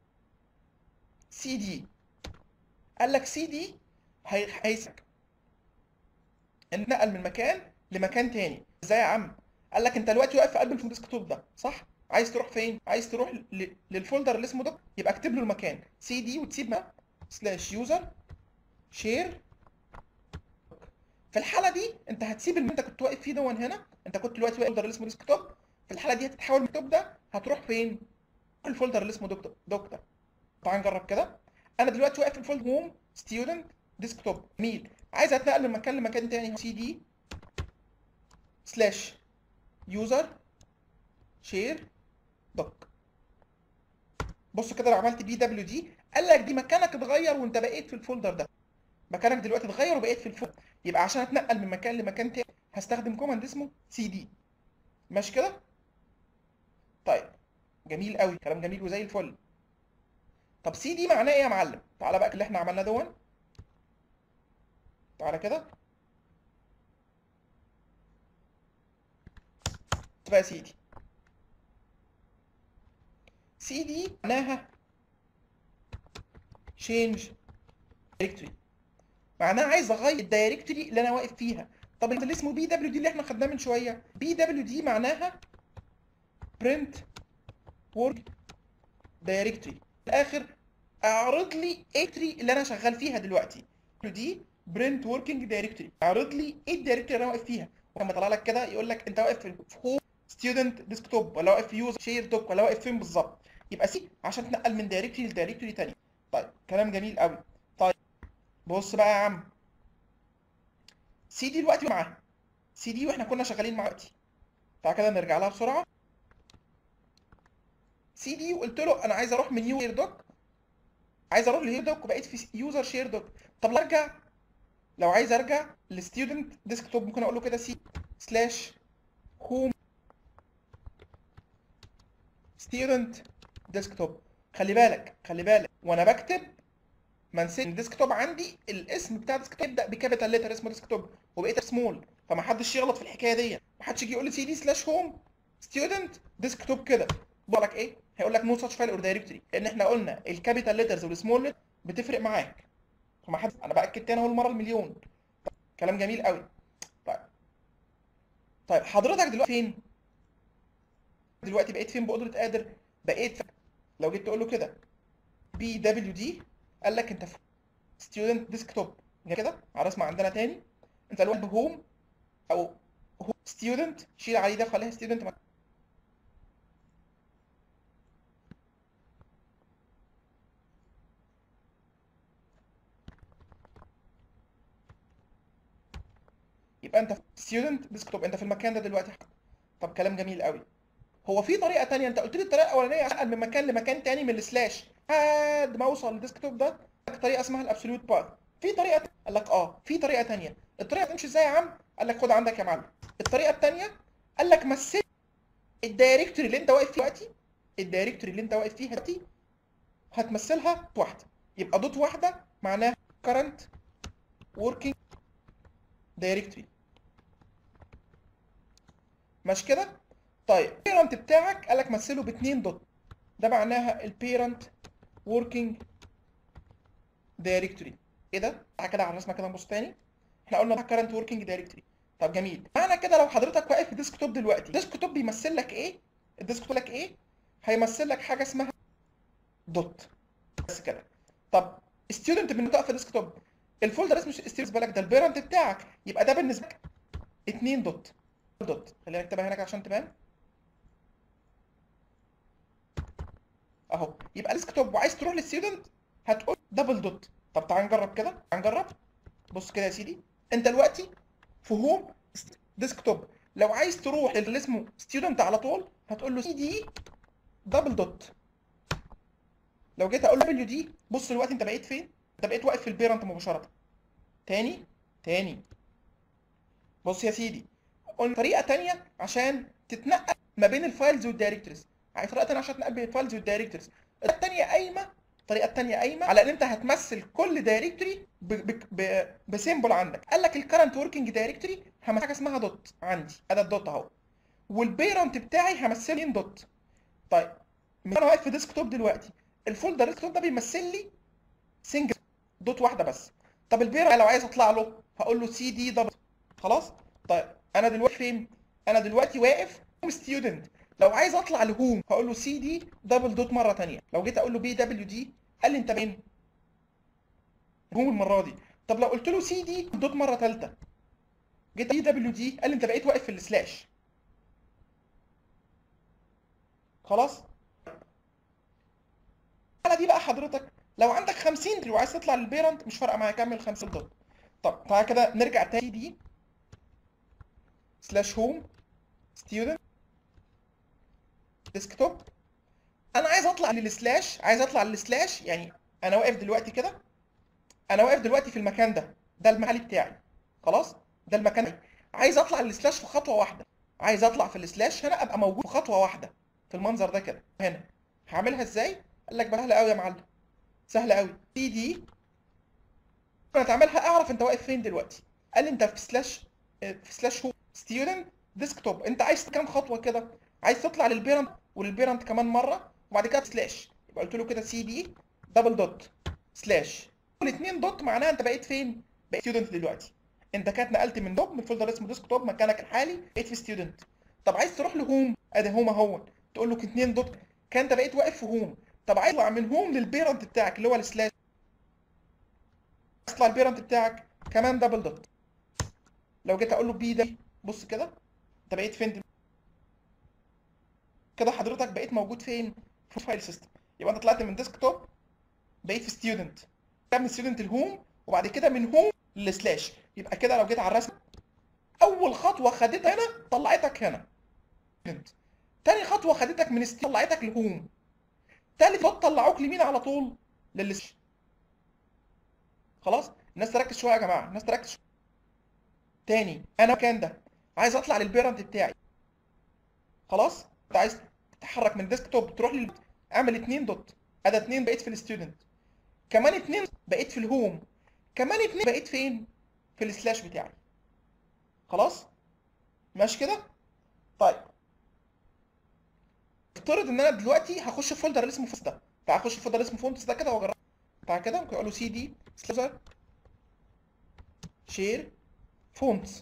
سي دي قال لك سي دي هيسك انقل من مكان لمكان تاني ازاي يا عم قال لك انت دلوقتي واقف في قلب الديسكتوب ده صح عايز تروح فين عايز تروح ل- للفولدر اللي اسمه دوك يبقى اكتب له المكان سي دي وتسيب ما سلاش يوزر شير في الحاله دي انت هتسيب اللي انت كنت واقف فيه دون هنا انت كنت دلوقتي واقف في الفولدر اللي اسمه ديسكتوب في الحاله دي هتتحول من الديسكتوب ده هتروح فين الفولدر اللي اسمه دكتور دكتور تعال نجرب كده انا دلوقتي واقف في الفولدر هوم ستودنت ديسكتوب ميل عايز اتنقل من مكان لمكان تاني سي دي سلاش يوزر شير دوك بص كده لو عملت بي دبليو دي قال لك دي مكانك اتغير وانت بقيت في الفولدر ده مكانك دلوقتي اتغير وبقيت في الفولدر يبقى عشان اتنقل من مكان لمكان تاني هستخدم كوماند اسمه سي دي ماشي كده طيب جميل قوي كلام جميل وزي الفل طب سي دي معناه ايه يا معلم تعالى بقى اللي احنا عملناه دون تعالى كده بقى سي دي سي دي معناها change directory معناها عايز اغير الدايركتوري اللي انا واقف فيها طب اللي اسمه بي دبليو دي اللي احنا خدناه من شويه بي دبليو دي معناها print work directory في الاخر اعرض لي الدايركتوري اللي انا شغال فيها دلوقتي دي برنت وركينج دايركتوري اعرض لي ايه الدايركتوري اللي انا واقف فيها ولما طلع لك كده يقول لك انت واقف في هوم ستودنت ديسكتوب ولا واقف في يوزر شير دوك ولا واقف فين بالظبط يبقى سي عشان تنقل من دايركتوري لدايركتوري تاني طيب كلام جميل قوي طيب بص بقى يا عم سي دي دلوقتي معاها سي دي واحنا كنا شغالين مع دلوقتي تعالى كده نرجع لها بسرعه سي دي وقلت له انا عايز اروح من يوزر دوك عايز اروح لهير دوك وبقيت في يوزر شير دوك طب لو ارجع لو عايز ارجع لستودنت ديسكتوب ممكن اقول له كده سي سلاش هوم ستودنت ديسكتوب خلي بالك خلي بالك وانا بكتب ما نسيت الديسكتوب عندي الاسم بتاع الديسكتوب يبدا بكابيتال ليتر اسمه ديسكتوب وبقيت سمول فما حدش يغلط في الحكايه دي ما حدش يجي يقول لي سي دي سلاش هوم ستودنت ديسكتوب كده بقول لك ايه هيقول لك نو ساتش فايل اور دايركتوري لان احنا قلنا الكابيتال ليترز والسمول بتفرق معاك فما حد انا باكد تاني اهو المره المليون طيب. كلام جميل قوي طيب طيب حضرتك دلوقتي فين دلوقتي بقيت فين بقدره قادر بقيت في... لو جيت تقول له كده بي دبليو دي قال لك انت في ستودنت ديسكتوب كده على اسمع عندنا تاني انت دلوقتي بهوم او هوم ستودنت شيل عليه ده خليها ستودنت يبقى انت في ستودنت ديسكتوب انت في المكان ده دلوقتي طب كلام جميل قوي هو في طريقه تانية انت قلت لي الطريقه الاولانيه عشان من مكان لمكان تاني من السلاش لحد ما اوصل للديسكتوب ده طريقه اسمها الابسوليوت باث في طريقه تانية. قال لك اه في طريقه تانية الطريقه تمشي ازاي يا عم قال لك خد عندك يا معلم الطريقه التانية قال لك مثل الدايركتوري اللي انت واقف فيه دلوقتي الدايركتوري اللي انت واقف فيها دلوقتي هتمثلها واحده يبقى دوت واحده معناها current working directory مش كده طيب البيرنت بتاعك قال لك مثله باتنين دوت ده معناها البيرنت working directory ايه ده تعالى كده على اسمها كده نبص تاني احنا قلنا ده current working directory طب جميل معنى كده لو حضرتك واقف في ديسك توب دلوقتي الديسك توب بيمثل لك ايه الديسك توب لك ايه هيمثل لك حاجه اسمها دوت بس كده طب ستودنت بالنسبه في ديسك توب الفولدر اسمه ستودنت بالك ده البيرنت بتاعك يبقى ده بالنسبه لك 2 دوت دوت خلينا نكتبها هناك عشان تبان اهو يبقى ديسك توب وعايز تروح للستودنت هتقول دبل دوت طب تعال نجرب كده تعال نجرب بص كده يا سيدي انت دلوقتي في هوم ديسك توب لو عايز تروح للي اسمه ستودنت على طول هتقول له سي دي دبل دوت لو جيت اقول له دبليو دي بص دلوقتي انت بقيت فين انت بقيت واقف في البيرنت مباشره تاني تاني بص يا سيدي قلنا طريقه تانية عشان تتنقل ما بين الفايلز والدايركتوريز عايز طريقه تانية عشان تنقل بين الفايلز والدايركتوريز الطريقه التانية قايمه الطريقه الثانيه قايمه على ان انت هتمثل كل دايركتوري بسيمبل عندك قال لك الكرنت وركينج دايركتوري همثل حاجه اسمها دوت عندي ادي الدوت اهو والبيرنت بتاعي همثله ان دوت طيب انا واقف في ديسكتوب دلوقتي الفولدر ديسكتوب ده بيمثل لي سنجل دوت واحده بس طب البيرنت لو عايز اطلع له هقول له سي دي دبل خلاص طيب انا دلوقتي فين انا دلوقتي واقف هوم ستودنت لو عايز اطلع لهوم هقول له سي دي دبل دوت مره ثانيه لو جيت اقول له بي دبليو دي قال لي انت فين هوم المره دي طب لو قلت له سي دي دوت مره ثالثه جيت بي دبليو دي قال لي انت بقيت واقف في السلاش خلاص الحاله دي بقى حضرتك لو عندك 50 وعايز تطلع للبيرنت مش فارقه معايا كمل 50 دوت طب تعالى كده نرجع تاني دي سلاش هوم ستودنت ديسكتوب انا عايز اطلع للسلاش عايز اطلع للسلاش يعني انا واقف دلوقتي كده انا واقف دلوقتي في المكان ده ده المحل بتاعي خلاص ده المكان ده. عايز اطلع للسلاش في خطوه واحده عايز اطلع في السلاش هنا ابقى موجود في خطوه واحده في المنظر ده كده هنا هعملها ازاي قال لك سهله قوي يا معلم سهله قوي دي دي انا تعملها اعرف انت واقف فين دلوقتي قال لي انت في سلاش في سلاش هو ستودنت ديسكتوب انت عايز كام خطوه كده عايز تطلع للبيرنت وللبيرنت كمان مره وبعد كده سلاش يبقى قلت له كده سي دي دبل دوت سلاش الاثنين دوت معناها انت بقيت فين بقيت ستودنت دلوقتي انت كانت نقلت من دوب من فولدر اسمه ديسكتوب مكانك الحالي بقيت في ستودنت طب عايز تروح لهوم ادي هوم اهو تقول له اثنين دوت كان انت بقيت واقف في هوم طب عايز تطلع من هوم للبيرنت بتاعك اللي هو السلاش تطلع البيرنت بتاعك كمان دبل دوت لو جيت اقول له بي ده بص كده انت بقيت فين دلوقتي كده حضرتك بقيت موجود فين في فايل سيستم يبقى انت طلعت من ديسكتوب بقيت في ستودنت من ستودنت الهوم وبعد كده من هوم للسلاش يبقى كده لو جيت على الرسم اول خطوه خدتها هنا طلعتك هنا تاني خطوه خدتك من ستودنت طلعتك لهوم تالت خطوه طلعوك لمين على طول للسلاش خلاص الناس تركز شويه يا جماعه الناس تركز شوية. تاني انا المكان ده عايز اطلع للبيرنت بتاعي خلاص انت عايز تتحرك من ديسكتوب تروح لل اعمل اتنين دوت ادي اتنين بقيت في الستودنت كمان اتنين بقيت في الهوم كمان اتنين بقيت فين في السلاش بتاعي خلاص ماشي كده طيب افترض ان انا دلوقتي هخش في فولدر اللي اسمه فونتس ده تعال اخش في فولدر اسمه فونتس ده كده واجرب تعال كده ممكن اقول له سي دي سلاش شير فونتس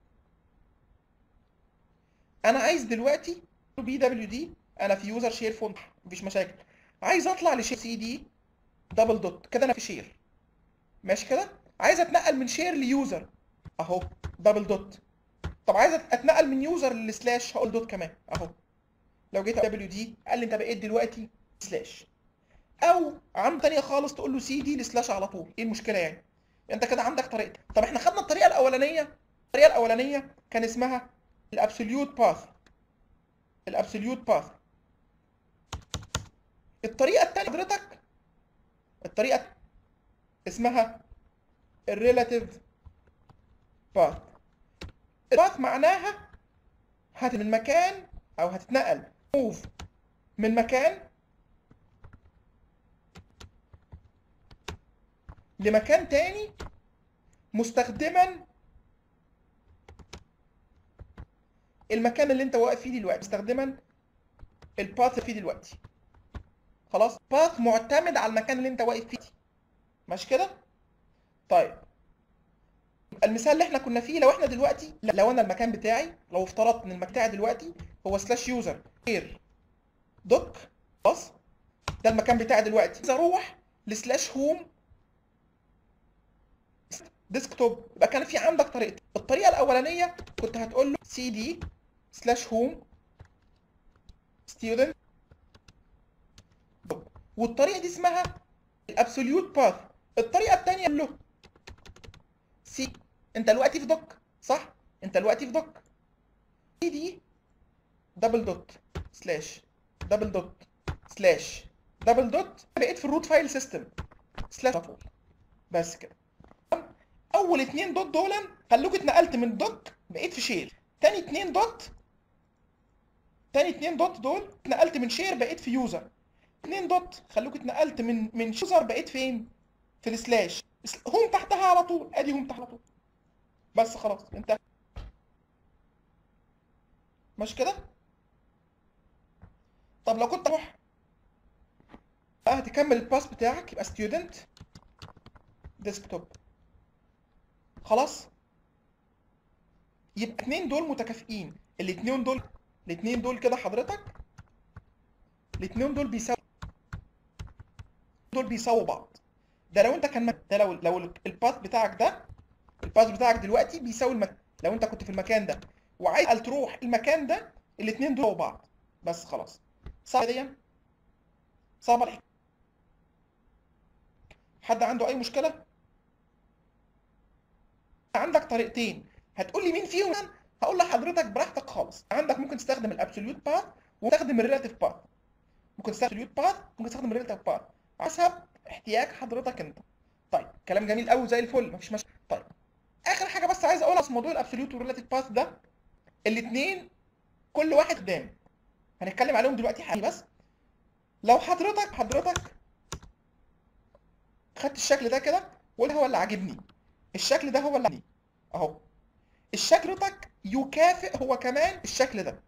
انا عايز دلوقتي بي دبليو دي انا في يوزر شير فونت مفيش مشاكل عايز اطلع لشير سي دي دبل دوت كده انا في شير ماشي كده عايز اتنقل من شير ليوزر اهو دبل دوت طب عايز اتنقل من يوزر لسلاش هقول دوت كمان اهو لو جيت دبليو دي قال لي انت بقيت دلوقتي سلاش او عم تانية خالص تقول له سي دي لسلاش على طول ايه المشكله يعني انت كده عندك طريقتين طب احنا خدنا الطريقه الاولانيه الطريقه الاولانيه كان اسمها الابسوليوت باث الابسوليوت باث الطريقه الثانيه حضرتك الطريقه اسمها الريلاتيف باث الباث معناها هت من مكان او هتتنقل موف من مكان لمكان تاني مستخدما المكان اللي انت واقف فيه دلوقتي مستخدما الباث اللي فيه دلوقتي خلاص باث معتمد على المكان اللي انت واقف فيه ماشي كده طيب المثال اللي احنا كنا فيه لو احنا دلوقتي لو انا المكان بتاعي لو افترضت ان المكان بتاعي دلوقتي هو سلاش يوزر غير دوك خلاص ده المكان بتاعي دلوقتي عايز اروح لسلاش هوم ديسكتوب يبقى كان في عندك طريقتين الطريقه الاولانيه كنت هتقول له سي دي سلاش هوم ستودنت والطريقه دي اسمها الابسوليوت باث الطريقه الثانيه له سي انت دلوقتي في دوك صح انت دلوقتي في دوك سي دي دبل دوت سلاش دبل دوت سلاش دبل دوت بقيت في الروت فايل سيستم سلاش على طول بس كده اول اتنين دوت دول خلوك اتنقلت من دوك بقيت في شير تاني اتنين دوت تاني اتنين دوت دول اتنقلت من شير بقيت في يوزر اتنين دوت خلوك اتنقلت من من شوزر بقيت فين في السلاش هوم تحتها على طول ادي هوم تحت على طول بس خلاص انت مش كده طب لو كنت اروح بقى تكمل الباس بتاعك يبقى ستودنت ديسكتوب خلاص يبقى اتنين دول متكافئين الاتنين دول الاتنين دول كده حضرتك الاتنين دول بيساوي دول بيساووا بعض ده لو انت كان ده لو لو الباث بتاعك ده الباث بتاعك دلوقتي بيساوي المكان لو انت كنت في المكان ده وعايز تروح المكان ده الاتنين دول بعض بس خلاص صعبة دي صعبة الحكاية حد عنده اي مشكلة عندك طريقتين هتقول لي مين فيهم هقول لحضرتك براحتك خالص عندك ممكن تستخدم الابسوليوت باث وتستخدم الريلاتيف باث ممكن تستخدم الابسوليوت باث ممكن تستخدم الريلاتيف باث حسب احتياج حضرتك انت طيب كلام جميل قوي زي الفل مفيش مشكله طيب اخر حاجه بس عايز اقولها في موضوع الابسوليوت والريلاتيف باث ده الاثنين كل واحد قدام هنتكلم عليهم دلوقتي حالي بس لو حضرتك حضرتك خدت الشكل ده كده وقلت هو اللي عاجبني الشكل ده هو اللي عاجبني اهو الشكل بتاعك يكافئ هو كمان الشكل ده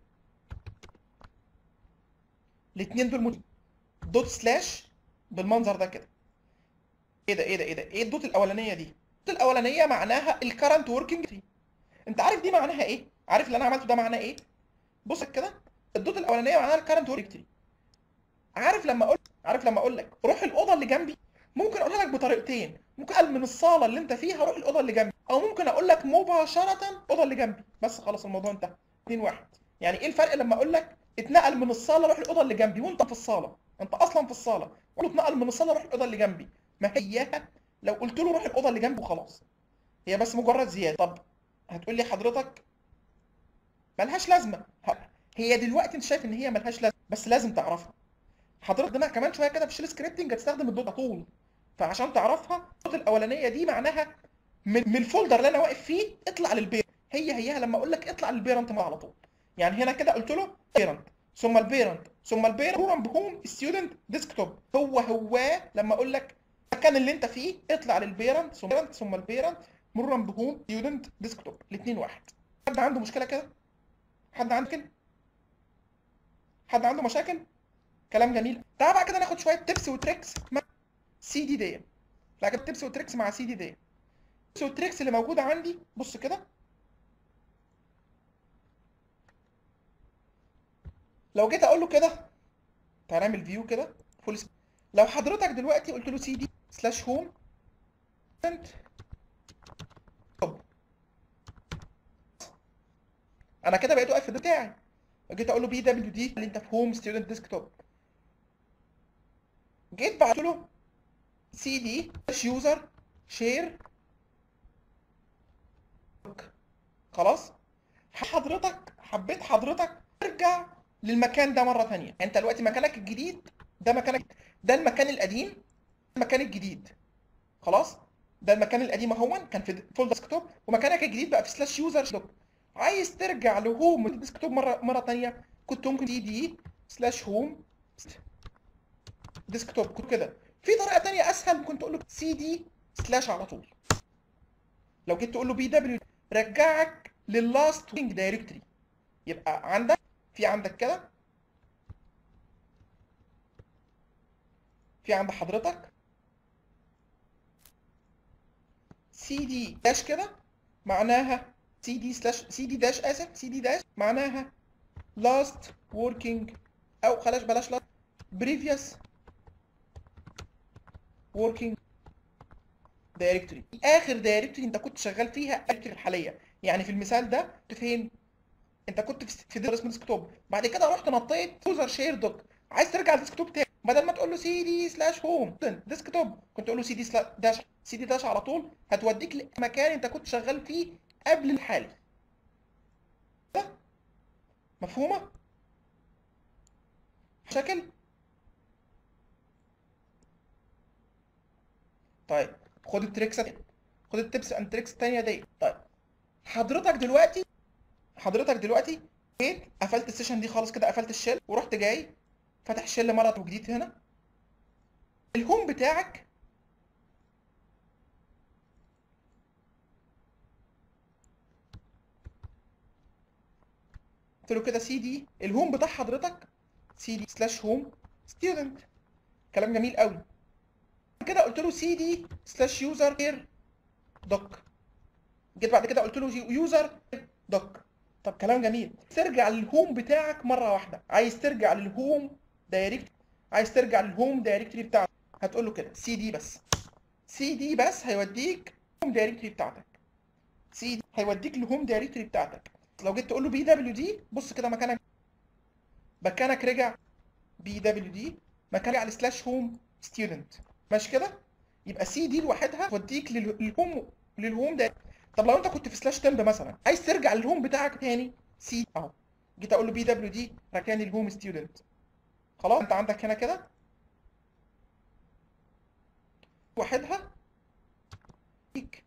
الاثنين دول مت... دوت سلاش بالمنظر ده كده ايه ده ايه ده ايه ده ايه الدوت الاولانيه دي الدوت الاولانيه معناها الكرنت وركينج تري انت عارف دي معناها ايه عارف اللي انا عملته ده معناه ايه بص كده الدوت الاولانيه معناها الكرنت وركينج تري عارف لما اقول عارف لما اقول لك روح الاوضه اللي جنبي ممكن اقولها لك بطريقتين ممكن اقل من الصاله اللي انت فيها روح الاوضه اللي جنبي او ممكن اقول لك مباشره الاوضه اللي جنبي بس خلاص الموضوع انتهى 2 1 يعني ايه الفرق لما اقول لك اتنقل من الصاله روح الاوضه اللي جنبي وانت في الصاله انت اصلا في الصاله وقول له اتنقل من الصاله روح الاوضه اللي جنبي ما هياها لو قلت له روح الاوضه اللي جنبي وخلاص هي بس مجرد زياده طب هتقول لي حضرتك ملهاش لازمه هي دلوقتي انت شايف ان هي ملهاش لازمه بس لازم تعرفها حضرتك ده كمان شويه كده في الشيل سكريبتنج هتستخدم الدوت على طول فعشان تعرفها الدوت الاولانيه دي معناها من, من الفولدر اللي انا واقف فيه اطلع للبيرنت هي هيها لما اقول لك اطلع للبيرنت على طول يعني هنا كده قلت له بيرنت ثم البيرنت ثم البيرنت مرورا بهوم ستودنت ديسكتوب هو هو لما اقول لك المكان اللي انت فيه اطلع للبيرنت ثم البيرنت ثم البيرنت مرورا بهوم ستودنت ديسكتوب الاثنين واحد حد عنده مشكله كده حد عنده كده حد عنده مشاكل كلام جميل تعال بقى كده ناخد شويه تيبس وتريكس مع سي دي دي لكن تيبس وتريكس مع سي دي دي التيبس والتريكس اللي موجوده عندي بص كده لو جيت اقول له كده تعال نعمل فيو كده فول لو حضرتك دلوقتي قلت له سي دي سلاش هوم انا كده بقيت واقف في بتاعي جيت اقول له بي دبليو دي اللي انت في هوم ستودنت ديسكتوب جيت بعت له سي دي يوزر شير خلاص حضرتك حبيت حضرتك ترجع للمكان ده مره ثانيه انت دلوقتي مكانك الجديد ده مكانك ده المكان القديم المكان الجديد خلاص ده المكان القديم اهو كان في فول ديسكتوب ومكانك الجديد بقى في سلاش يوزر دوك عايز ترجع لهوم ديسكتوب مره مره ثانيه كنت ممكن دي دي سلاش هوم ديسكتوب كنت كده في طريقه ثانيه اسهل ممكن تقول له سي دي سلاش على طول لو جيت تقول له بي دبليو رجعك لللاست وينج دايركتوري يبقى عندك في عندك كده في عند حضرتك سي دي داش كده معناها سي دي سلاش سي دي داش اسف سي دي داش معناها last working او خلاص بلاش last previous working directory اخر دايركتوري انت كنت شغال فيها الدايركتوري الحاليه يعني في المثال ده كنت فين انت كنت في في اسم ديسكتوب بعد كده رحت نطيت يوزر شير دوك عايز ترجع للديسكتوب تاني بدل ما تقول له سي دي سلاش هوم ديسكتوب كنت تقول له سي دي سلاش داش سي دي داش على طول هتوديك لمكان انت كنت شغال فيه قبل الحالي ده مفهومه مشاكل طيب خد التريكس خد التبس اند تريكس التانية دي طيب حضرتك دلوقتي حضرتك دلوقتي جيت قفلت السيشن دي خالص كده قفلت الشيل ورحت جاي فاتح الشيل مره وجديد هنا الهوم بتاعك قلت له كده سي دي الهوم بتاع حضرتك سي دي سلاش هوم ستودنت كلام جميل قوي كده قلت له سي دي سلاش يوزر كير دوك جيت بعد كده قلت له يوزر دوك طب كلام جميل ترجع للهوم بتاعك مره واحده عايز ترجع للهوم دايركت عايز ترجع للهوم دايركتوري بتاعتك هتقول له كده سي دي بس سي دي بس هيوديك الهوم دايركتوري بتاعتك سي دي هيوديك للهوم دايركتوري بتاعتك لو جيت تقول له بي دبليو دي بص كده مكانك مكانك رجع بي دبليو دي مكان على سلاش هوم ستودنت ماشي كده يبقى سي دي لوحدها توديك لل- للهوم للهوم ده طب لو انت كنت في سلاش تمب مثلا عايز ترجع للهوم بتاعك تاني سي اهو جيت اقول له بي دبليو دي رجعني الهوم ستودنت خلاص انت عندك هنا كده لوحدها ليك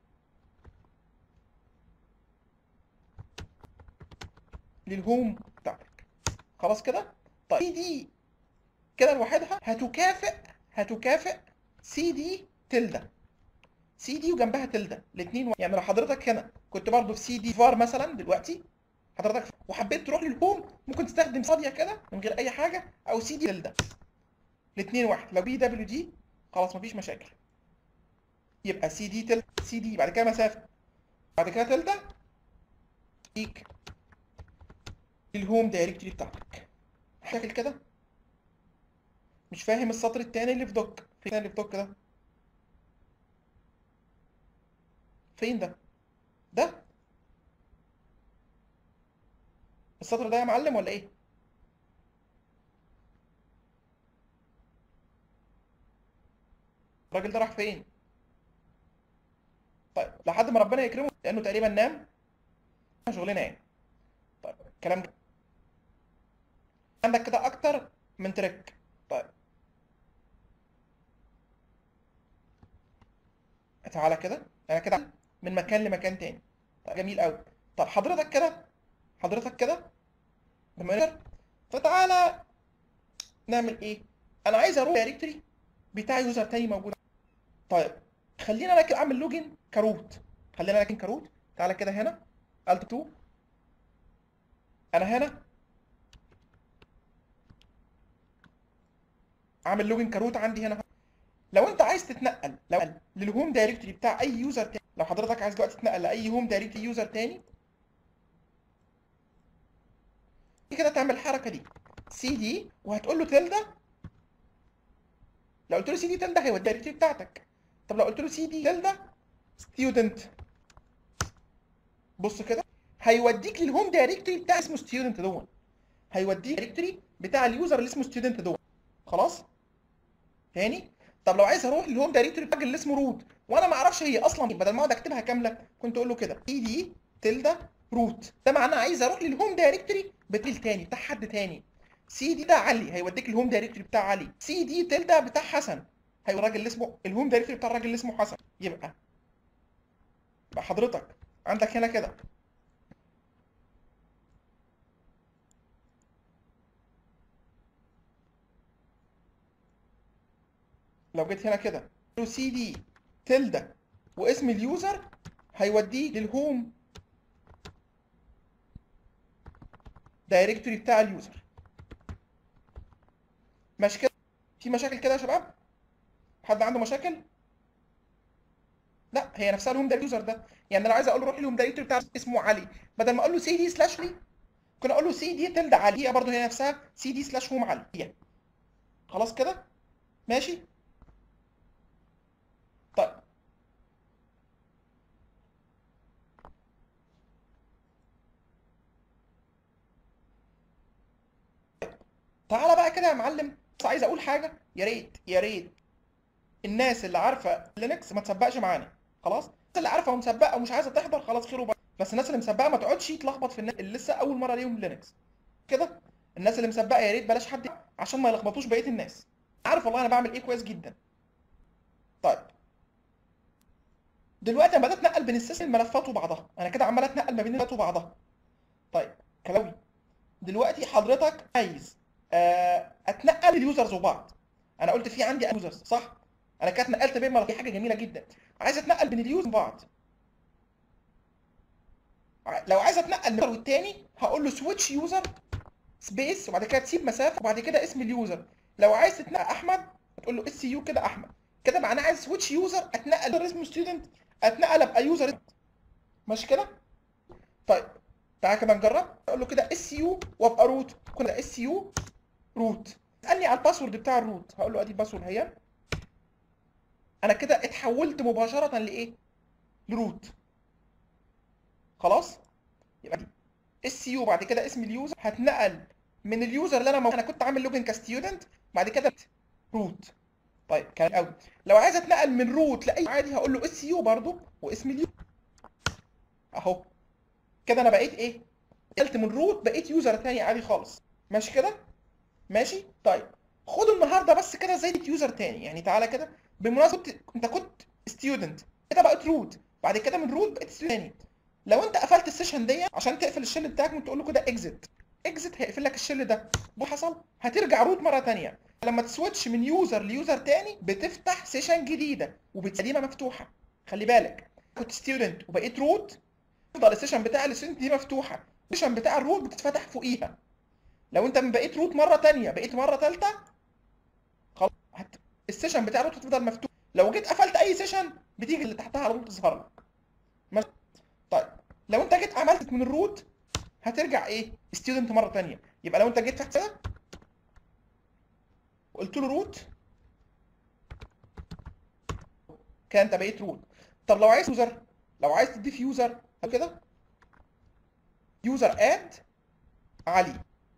للهوم بتاعتك خلاص كده طيب سي دي كده لوحدها هتكافئ هتكافئ سي دي تلده سي دي وجنبها تلده الاثنين يعني لو حضرتك هنا كنت برضه في سي دي فار مثلا دلوقتي حضرتك وحبيت تروح للهوم ممكن تستخدم فاضيه كده من غير اي حاجه او سي دي تلده الاثنين واحد لو بي دبليو دي خلاص مفيش مشاكل يبقى سي دي تلده سي دي بعد كده مسافه بعد كده تلده ليك الهوم دايركتوري بتاعتك شكل كده مش فاهم السطر التاني اللي في دوك فين اللي في دوك ده فين ده ده السطر ده يا معلم ولا ايه الراجل ده راح فين طيب لحد ما ربنا يكرمه لانه تقريبا نام شغلنا يعني طيب كلام جميل. عندك كده اكتر من تريك طيب تعالى كده انا كده من مكان لمكان تاني طيب جميل قوي طب حضرتك كده حضرتك كده بما انك فتعالى نعمل ايه انا عايز اروح دايركتوري بتاع يوزر تاني موجود طيب خلينا انا كده اعمل لوجن كروت خلينا لكن كروت تعالى كده هنا الت 2 انا هنا عامل لوجن كروت عندي هنا لو انت عايز تتنقل لو للهوم دايركتوري بتاع اي يوزر تاني لو حضرتك عايز دلوقتي تتنقل لاي هوم دايركتوري يوزر تاني كده تعمل الحركه دي سي دي وهتقول له تلده لو قلت له سي دي تلده هيودي الدايركتوري بتاعتك طب لو قلت له سي دي تلده ستودنت بص كده هيوديك للهوم دايركتوري بتاع اسمه ستودنت دون هيوديك دايركتوري بتاع اليوزر اللي اسمه ستودنت دون خلاص تاني طب لو عايز اروح للهوم دايركتوري بتاع اللي اسمه روت وانا ما اعرفش هي اصلا بدل ما اقعد اكتبها كامله كنت اقول له كده اي دي تلده روت ده معناه عايز اروح للهوم دايركتوري بتاع تاني بتاع حد تاني سي دي ده علي هيوديك الهوم دايركتوري بتاع علي سي دي تلده بتاع حسن هيبقى الراجل اللي اسمه الهوم دايركتوري بتاع الراجل اللي اسمه حسن يبقى يبقى حضرتك عندك هنا كده لو جيت هنا كده سي دي تلده واسم اليوزر هيوديه للهوم دايركتوري بتاع اليوزر ماشي كده في مشاكل كده يا شباب حد عنده مشاكل لا هي نفسها الهوم دايركتوري اليوزر ده يعني لو عايز اقول له روح للهوم دايركتوري بتاع اسمه علي بدل ما اقول له سي دي سلاش لي ممكن اقول له سي دي تلد علي هي برضه هي نفسها سي دي سلاش هوم علي هي خلاص كده ماشي طيب تعالى بقى كده يا معلم بس عايز اقول حاجه يا ريت يا ريت الناس اللي عارفه لينكس ما تسبقش معانا خلاص الناس اللي عارفه ومسبقه ومش عايزه تحضر خلاص خير وبركه بس الناس اللي مسبقه ما تقعدش تلخبط في الناس اللي لسه اول مره ليهم لينكس كده الناس اللي مسبقه يا ريت بلاش حد عشان ما يلخبطوش بقيه الناس عارف والله انا بعمل ايه كويس جدا طيب دلوقتي انا بدات اتنقل بين السيستم الملفات وبعضها انا كده عمال اتنقل ما بين الملفات وبعضها طيب كلاوي دلوقتي حضرتك عايز آه، اتنقل اليوزرز وبعض انا قلت في عندي يوزرز صح انا كانت نقلت بين دي حاجه جميله جدا عايز اتنقل بين اليوز بعض لو عايز اتنقل من والتاني هقول له سويتش يوزر سبيس وبعد كده تسيب مسافه وبعد كده اسم اليوزر لو عايز تتنقل احمد هتقول له اس يو كده احمد كده معناه عايز سويتش يوزر اتنقل اسمه ستودنت اتنقل ابقى يوزر ماشي كده طيب تعالى كده نجرب اقول له كده اس يو وابقى روت كده اس يو روت اسالني على الباسورد بتاع الروت هقول له ادي الباسورد اهي انا كده اتحولت مباشره لايه لروت خلاص يبقى دي اس يو بعد كده اسم اليوزر هتنقل من اليوزر اللي انا مو... انا كنت عامل لوجن كستودنت بعد كده روت طيب كلام قوي لو عايز اتنقل من روت لاي عادي هقول له اس يو برضه واسم اليوزر اهو كده انا بقيت ايه نقلت من روت بقيت يوزر تاني عادي خالص ماشي كده ماشي طيب خد النهارده بس كده زي يوزر تاني يعني تعالى كده بالمناسبه انت كنت ستودنت كده بقيت روت بعد كده من روت بقيت ستودنت تاني لو انت قفلت السيشن دي عشان تقفل الشل بتاعك ممكن تقول له كده اكزit اكزit هيقفل لك الشل ده بو حصل هترجع روت مره تانية لما تسويتش من يوزر ليوزر تاني بتفتح سيشن جديده وبتسيبها مفتوحه خلي بالك كنت ستودنت وبقيت روت تفضل السيشن بتاع الستودنت دي مفتوحه السيشن بتاع الروت بتتفتح فوقيها لو انت بقيت روت مره تانية بقيت مره ثالثه خلاص هت... السيشن بتاع الروت هتفضل مفتوح لو جيت قفلت اي سيشن بتيجي اللي تحتها على طول تظهر لك ماشي طيب لو انت جيت عملت من الروت هترجع ايه ستودنت مره تانية يبقى لو انت جيت تحت كده وقلت له روت كده انت بقيت روت طب لو عايز يوزر لو عايز تضيف يوزر كده يوزر اد علي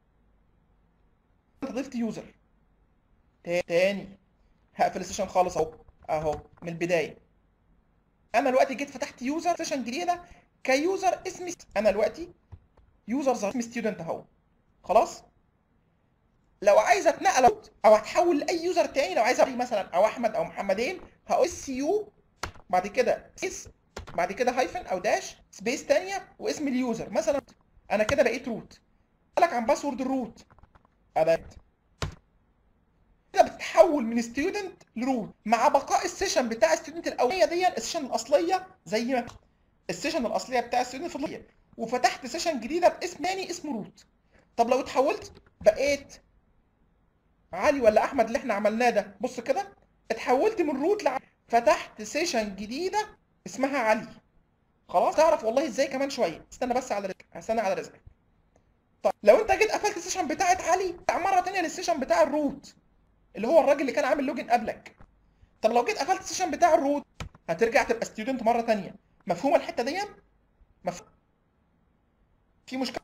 انت ضفت يوزر تاني هقفل السيشن خالص اهو اهو من البدايه انا دلوقتي جيت فتحت يوزر سيشن جديده كيوزر اسمي انا دلوقتي يوزر ظهر اسمي ستودنت اهو خلاص لو عايز اتنقل او اتحول لاي يوزر تاني لو عايز ابقى مثلا او احمد او محمدين هقول اس يو بعد كده سبيس بعد كده هايفن او داش سبيس تانية واسم اليوزر مثلا انا كده بقيت روت لك عن باسورد الروت ابد كده بتتحول من ستودنت لروت مع بقاء السيشن بتاع الستودنت الاوليه دي السيشن الاصليه زي ما السيشن الاصليه بتاع الستودنت فضليه وفتحت سيشن جديده باسم تاني اسمه روت طب لو اتحولت بقيت علي ولا احمد اللي احنا عملناه ده بص كده اتحولت من روت لع... فتحت سيشن جديده اسمها علي خلاص تعرف والله ازاي كمان شويه استنى بس على رزقك استنى على رزقك طيب لو انت جيت قفلت السيشن بتاعت علي مره تانية للسيشن بتاع الروت اللي هو الراجل اللي كان عامل لوجن قبلك طب لو جيت قفلت السيشن بتاع الروت هترجع تبقى ستودنت مره تانية مفهومه الحته دي مفهوم في مشكله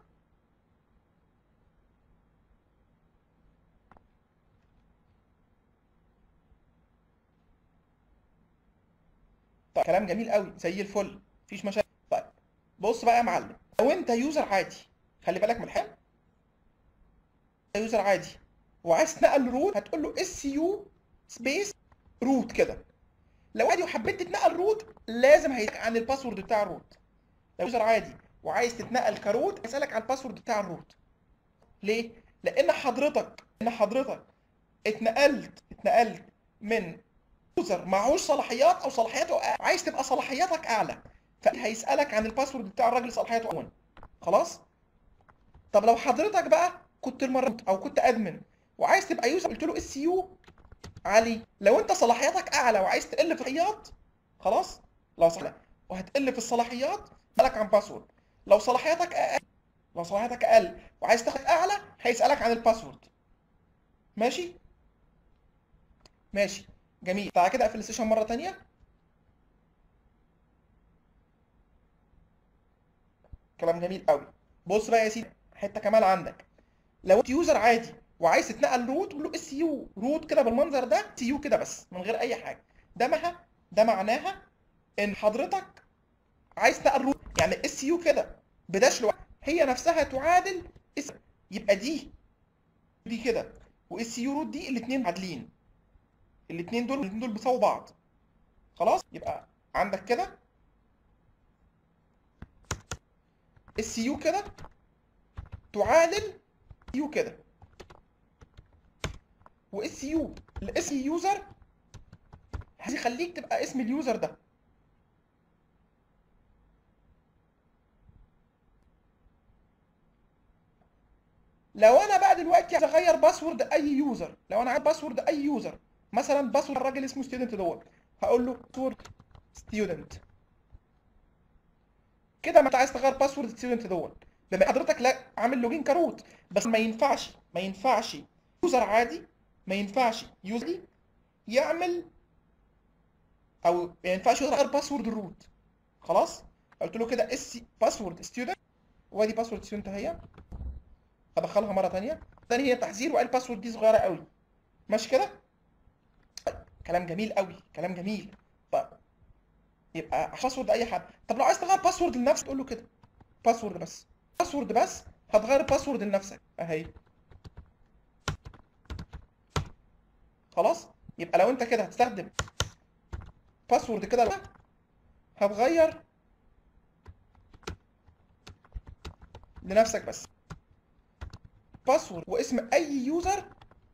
طيب كلام جميل قوي زي الفل مفيش مشاكل طيب بص بقى يا معلم لو انت يوزر عادي خلي بالك من الحل يوزر عادي وعايز تنقل روت هتقول له اس يو سبيس روت كده لو عادي وحبيت تتنقل روت لازم هيسالك عن الباسورد بتاع الروت لو يوزر عادي وعايز تتنقل كروت هيسالك عن الباسورد بتاع الروت ليه لان حضرتك ان حضرتك اتنقلت اتنقلت من يوزر معهوش صلاحيات او صلاحياته أعلى. عايز تبقى صلاحياتك اعلى فهيسالك عن الباسورد بتاع الراجل صلاحياته اول خلاص طب لو حضرتك بقى كنت المره او كنت ادمن وعايز تبقى يوزر قلت له اس يو علي لو انت صلاحياتك اعلى وعايز تقل في الصلاحيات خلاص لو صلاحيات وهتقل في الصلاحيات بالك عن باسورد لو صلاحياتك اقل لو صلاحياتك اقل وعايز تاخد اعلى هيسالك عن الباسورد ماشي ماشي جميل تعالى كده اقفل السيشن مره تانية كلام جميل قوي بص بقى يا سيدي حته كمان عندك لو انت يوزر عادي وعايز تتنقل روت تقول له اس يو روت كده بالمنظر ده سي يو كده بس من غير اي حاجه ده مها ده معناها ان حضرتك عايز تنقل روت يعني اس يو كده بداش لوحده هي نفسها تعادل اس يبقى دي دي كده واس يو روت دي الاثنين عادلين الاثنين دول الاثنين دول بيساووا بعض خلاص يبقى عندك كده اس يو كده تعادل يو كده واس يو الاسم يوزر هيخليك تبقى اسم اليوزر ده لو انا بقى دلوقتي عايز اغير باسورد اي يوزر لو انا عايز باسورد اي يوزر مثلا باسورد الراجل اسمه ستودنت دوت هقول له باسورد ستودنت كده ما انت عايز تغير باسورد ستودنت دوت بما حضرتك لا عامل لوجين كروت بس ما ينفعش ما ينفعش يوزر عادي ما ينفعش يوزر يعمل او ما ينفعش يغير باسورد الروت خلاص قلت له كده اس باسورد ستودنت وادي باسورد ستودنت اهي هدخلها مره ثانيه ثاني هي تحذير وقال الباسورد دي صغيره قوي ماشي كده كلام جميل قوي كلام جميل طيب يبقى باسورد اي حد طب لو عايز تغير باسورد لنفسك تقول له كده باسورد بس باسورد بس هتغير باسورد لنفسك اهي خلاص يبقى لو انت كده هتستخدم باسورد كده لا هتغير لنفسك بس باسورد واسم اي يوزر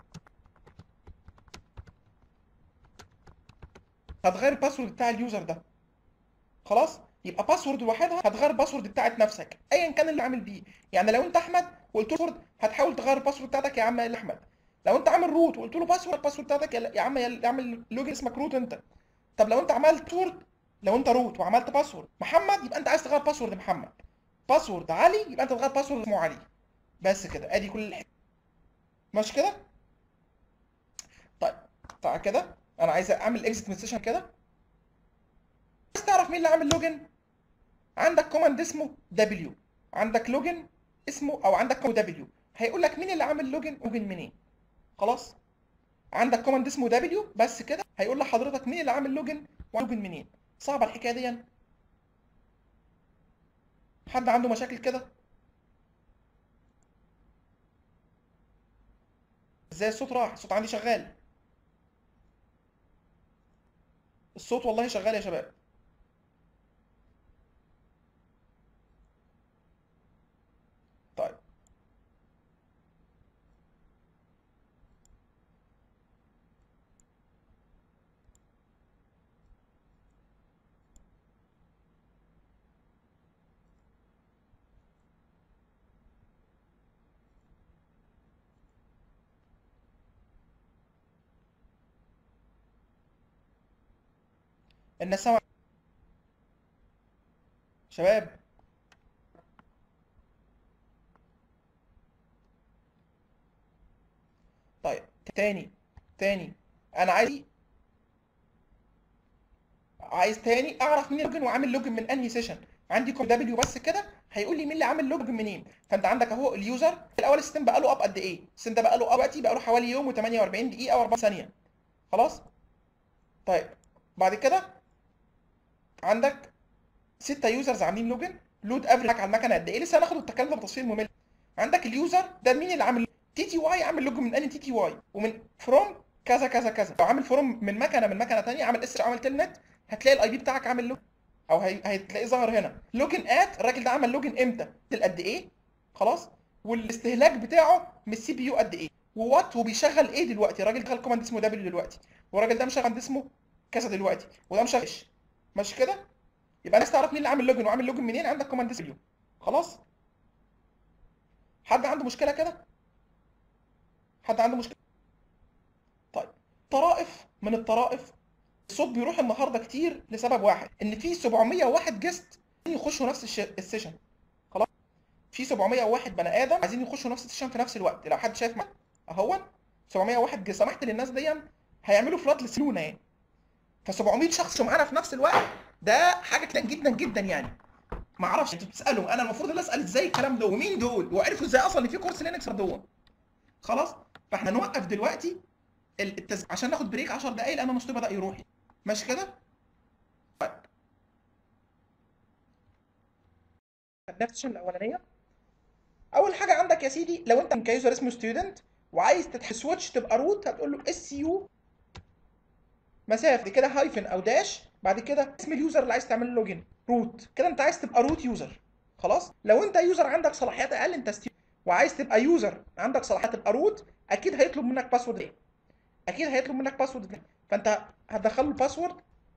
هتغير الباسورد بتاع اليوزر ده خلاص يبقى باسورد لوحدها هتغير الباسورد بتاعت نفسك ايا كان اللي عامل بيه يعني لو انت احمد وقلت له باسورد هتحاول تغير الباسورد بتاعتك يا عم يا احمد لو انت عامل روت وقلت له باسورد الباسورد بتاعتك يا يا عم يا اعمل لوجن اسمك روت انت طب لو انت عملت باسورد لو انت روت وعملت باسورد محمد يبقى انت عايز تغير باسورد محمد باسورد علي يبقى انت تغير باسورد اسمه علي بس كده ادي كل الحكايه ماشي كده طيب تعالى كده انا عايز اعمل اكزيت من السيشن كده عايز تعرف مين اللي عامل لوجن عندك كوماند اسمه دبليو عندك لوجن اسمه او عندك دبليو هيقول لك مين اللي عامل لوجن لوجن منين خلاص عندك كوماند اسمه دبليو بس كده هيقول لحضرتك مين اللي عامل لوجن ولوجن منين صعبه الحكايه دي حد عنده مشاكل كده ازاي الصوت راح الصوت عندي شغال الصوت والله شغال يا شباب طيب الناس سمع شباب طيب تاني تاني انا عايز عايز تاني اعرف مين اللوجن وعامل لوجن من انهي سيشن عندي كوم دبليو بس كده هيقول لي مين اللي عامل لوجن منين فانت عندك اهو اليوزر الاول السيستم بقى له اب قد ايه السيستم ده بقى له اب دلوقتي بقى له حوالي يوم و48 دقيقه و4 ثانيه خلاص طيب بعد كده عندك ستة يوزرز عاملين لوجن لود افريج على المكنه قد ايه لسه هناخد التكلم ده بتفصيل ممل عندك اليوزر ده مين اللي عامل تي تي واي عامل لوجن من انهي تي تي واي ومن فروم كذا كذا كذا لو عامل فروم من مكنه من مكنه ثانيه عامل اس عامل تلنت هتلاقي الاي بي بتاعك عامل لوجن او هي... هتلاقيه ظاهر هنا لوجن ات الراجل ده عمل لوجن امتى قد ايه خلاص والاستهلاك بتاعه من السي بي يو قد ايه ووات وبيشغل ايه دلوقتي الراجل ده كوماند اسمه دبليو دلوقتي والراجل ده مشغل اسمه كذا دلوقتي وده مشغلش ماشي كده يبقى الناس تعرف مين اللي عامل لوجن وعامل لوجن منين عندك كوماند دبليو خلاص حد عنده مشكله كده حد عنده مشكله طيب طرائف من الطرائف الصوت بيروح النهارده كتير لسبب واحد ان في 701 جيست يخشوا نفس الش... السيشن خلاص في 701 بني ادم عايزين يخشوا نفس السيشن في نفس الوقت لو حد شايف معايا اهو 701 جيست سمحت للناس دي هيعملوا فلات لسلونا يعني ف 700 شخص معانا في نفس الوقت ده حاجه جدا جدا جدا يعني ما اعرفش انتوا بتسالوا انا المفروض اللي اسال ازاي الكلام ده ومين دول وعرفوا ازاي اصلا ان في كورس لينكس دول خلاص فاحنا نوقف دلوقتي التز... عشان ناخد بريك 10 دقايق لان النص بدا يروح ماشي كده طيب النفسشن الاولانيه اول حاجه عندك يا سيدي لو انت كيوزر اسمه ستودنت وعايز تسويتش تبقى روت هتقول له اس يو مسافه كده هايفن او داش بعد كده اسم اليوزر اللي عايز تعمل له لوجن روت كده انت عايز تبقى روت يوزر خلاص لو انت يوزر عندك صلاحيات اقل انت ستيو وعايز تبقى يوزر عندك صلاحيات تبقى روت اكيد هيطلب منك باسورد ايه اكيد هيطلب منك باسورد فانت هتدخل له الباسورد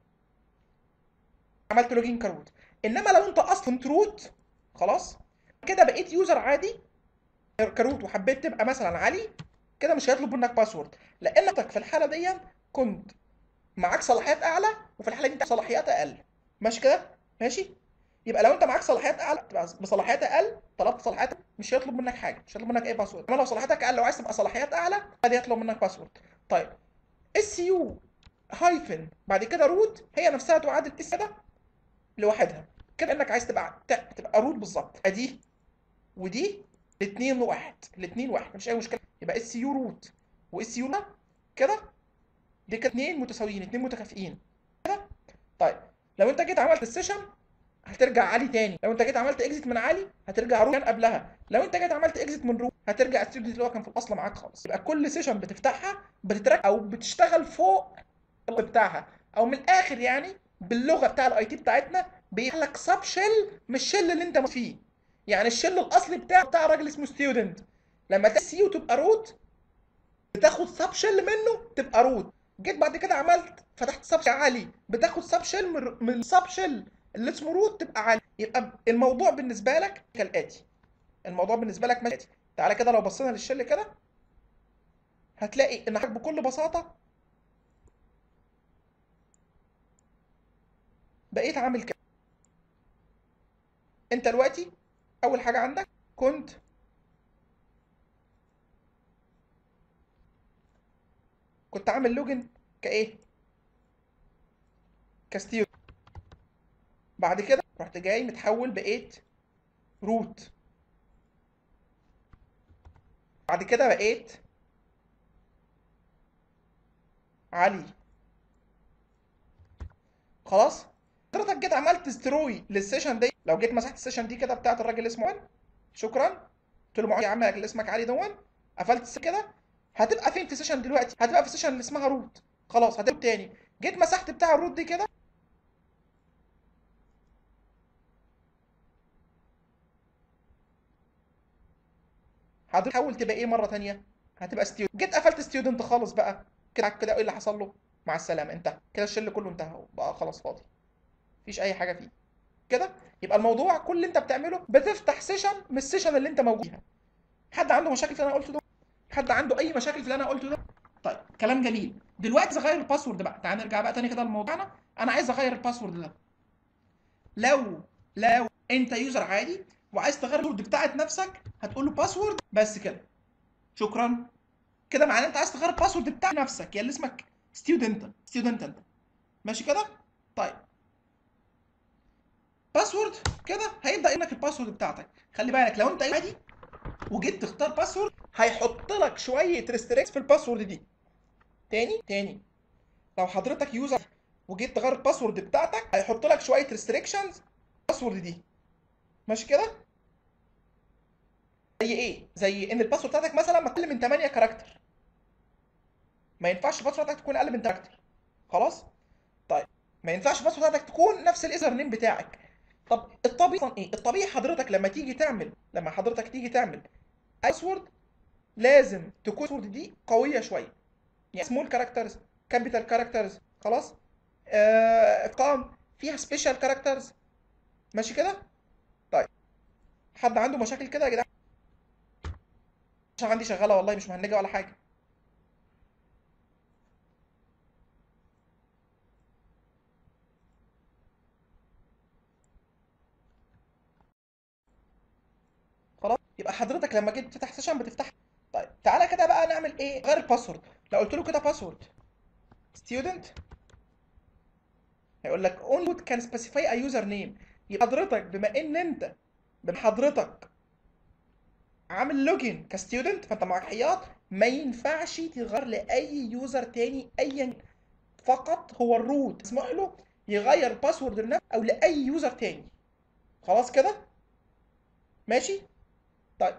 عملت لوجين كروت انما لو انت اصلا روت خلاص كده بقيت يوزر عادي كروت وحبيت تبقى مثلا علي كده مش هيطلب منك باسورد لانك في الحاله دي كنت معاك صلاحيات اعلى وفي الحاله دي انت صلاحيات اقل ماشي كده ماشي يبقى لو انت معاك صلاحيات اعلى تبقى بصلاحيات اقل طلبت صلاحيات مش هيطلب منك حاجه مش هيطلب منك اي باسورد اما لو صلاحياتك اقل لو عايز تبقى صلاحيات اعلى فدي هيطلب منك باسورد طيب اس يو هايفن بعد كده روت هي نفسها تعادل اس ده لوحدها كده انك عايز تبقى تبقى روت بالظبط ادي ودي الاثنين واحد الاثنين واحد مفيش اي مشكله يبقى اس يو روت واس يو كده دي كده اثنين متساويين اثنين متكافئين كده طيب لو انت جيت عملت السيشن هترجع عالي تاني لو انت جيت عملت اكزيت من عالي هترجع روت كان قبلها لو انت جيت عملت اكزيت من روت هترجع ستودنت اللي هو كان في الاصل معاك خالص يبقى كل سيشن بتفتحها بتترك او بتشتغل فوق بتاعها او من الاخر يعني باللغه بتاع الاي تي بتاعتنا بيفتح لك سب شيل مش الشيل اللي انت فيه يعني الشيل الاصلي بتاعه بتاع راجل اسمه ستودنت لما تسي وتبقى روت بتاخد سب شيل منه تبقى روت جيت بعد كده عملت فتحت سب عالي بتاخد سب شيل من من السب شيل اللي اسمه روت تبقى عالي يبقى الموضوع بالنسبه لك كالاتي الموضوع بالنسبه لك ماشي تعالى كده لو بصينا للشل كده هتلاقي ان حضرتك بكل بساطه بقيت عامل كده انت دلوقتي اول حاجه عندك كنت كنت عامل لوجن كايه كستيو بعد كده رحت جاي متحول بقيت روت بعد كده بقيت علي خلاص حضرتك جيت عملت استروي للسيشن دي لو جيت مسحت السيشن دي كده بتاعت الراجل اسمه وين شكرا قلت له يا عم اللي اسمك علي دون قفلت كده هتبقى فين في سيشن دلوقتي هتبقى في سيشن اللي اسمها روت خلاص هتبقى تاني جيت مسحت بتاع الروت دي كده هتحاول تبقى ايه مره تانية هتبقى ستيودنت جيت قفلت ستيودنت خالص بقى كده كده ايه اللي حصل له مع السلامه انتهى كده الشل كله انتهى بقى خلاص فاضي مفيش اي حاجه فيه كده يبقى الموضوع كل اللي انت بتعمله بتفتح سيشن من السيشن اللي انت موجود فيها حد عنده مشاكل في اللي انا قلته ده حد عنده اي مشاكل في اللي انا قلته ده طيب كلام جميل دلوقتي عايز اغير الباسورد بقى تعال نرجع بقى تاني كده لموضوعنا انا عايز اغير الباسورد ده لو لو انت يوزر عادي وعايز تغير الباسورد بتاعت نفسك هتقول له باسورد بس كده شكرا كده معناه انت عايز تغير الباسورد بتاع نفسك يا اللي اسمك ستودنت ستودنت انت ماشي كده طيب باسورد كده هيبدا انك الباسورد بتاعتك خلي بالك لو انت عادي وجيت تختار باسورد هيحط لك شويه ريستريكس في الباسورد دي تاني تاني لو حضرتك يوزر وجيت تغير الباسورد بتاعتك هيحط لك شويه ريستريكشنز الباسورد دي ماشي كده زي ايه زي ان الباسورد بتاعتك مثلا ما اقل من 8 كاركتر ما ينفعش الباسورد بتاعتك تكون اقل من 8 كاركتر خلاص طيب ما ينفعش الباسورد بتاعتك تكون نفس الايزر نيم بتاعك طب الطبيعي اصلا ايه الطبيعي حضرتك لما تيجي تعمل لما حضرتك تيجي تعمل باسورد لازم تكون الباسورد دي قويه شويه يعني سمول كاركترز كابيتال كاركترز خلاص ارقام آه فيها سبيشال كاركترز ماشي كده طيب حد عنده مشاكل كده يا جدعان مش عندي شغاله والله مش مهنجه ولا حاجه خلاص يبقى حضرتك لما جيت تفتح سيشن بتفتح طيب تعالى كده بقى نعمل ايه غير الباسورد لو قلت له كده باسورد ستودنت هيقول لك only can specify a user name يبقى حضرتك بما ان انت بما حضرتك عامل لوجن كستودنت فانت معاك حياط ما ينفعش تغير لاي يوزر تاني ايا فقط هو الروت اسمح له يغير باسورد لنفسه او لاي يوزر تاني خلاص كده ماشي طيب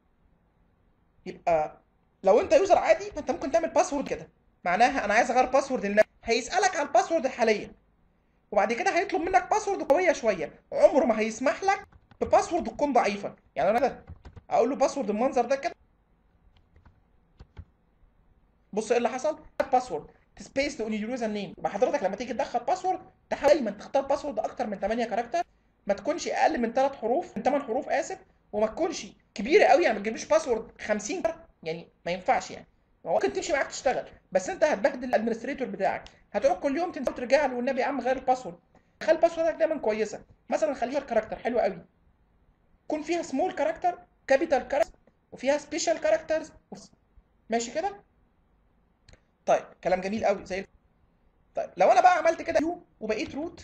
يبقى لو انت يوزر عادي فانت ممكن تعمل باسورد كده معناها انا عايز اغير باسورد لنفسي هيسالك على الباسورد الحاليه وبعد كده هيطلب منك باسورد قويه شويه عمره ما هيسمح لك بباسورد تكون ضعيفه يعني انا ده اقول له باسورد المنظر ده كده بص ايه اللي حصل باسورد سبيس اون يور يوزر نيم يبقى حضرتك لما تيجي تدخل باسورد تحاول دايما تختار باسورد اكتر من 8 كاركتر ما تكونش اقل من 3 حروف من 8 حروف اسف وما تكونش كبيره قوي يعني ما تجيبليش باسورد 50 يعني ما ينفعش يعني ممكن تمشي معاك تشتغل بس انت هتبهدل الادمنستريتور بتاعك هتقعد كل يوم تنسى ترجع له والنبي يا عم غير الباسورد خلي باسوردك دايما كويسه مثلا خليها كاركتر حلو قوي يكون فيها سمول كاركتر كابيتال كاركتر وفيها سبيشال كاركترز ماشي كده طيب كلام جميل قوي زي طيب لو انا بقى عملت كده يو وبقيت روت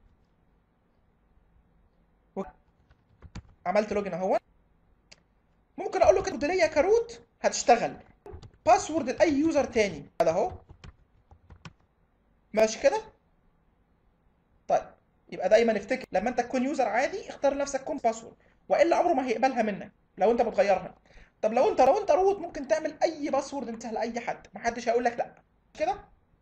و... عملت لوجن اهو ممكن اقول له كده ليا كروت هتشتغل باسورد لاي يوزر تاني هذا اهو ماشي كده طيب يبقى دايما افتكر لما انت تكون يوزر عادي اختار لنفسك كون باسورد والا عمره ما هيقبلها منك لو انت بتغيرها طب لو انت لو انت روت ممكن تعمل اي باسورد انت لاي حد محدش هيقول لك لا كده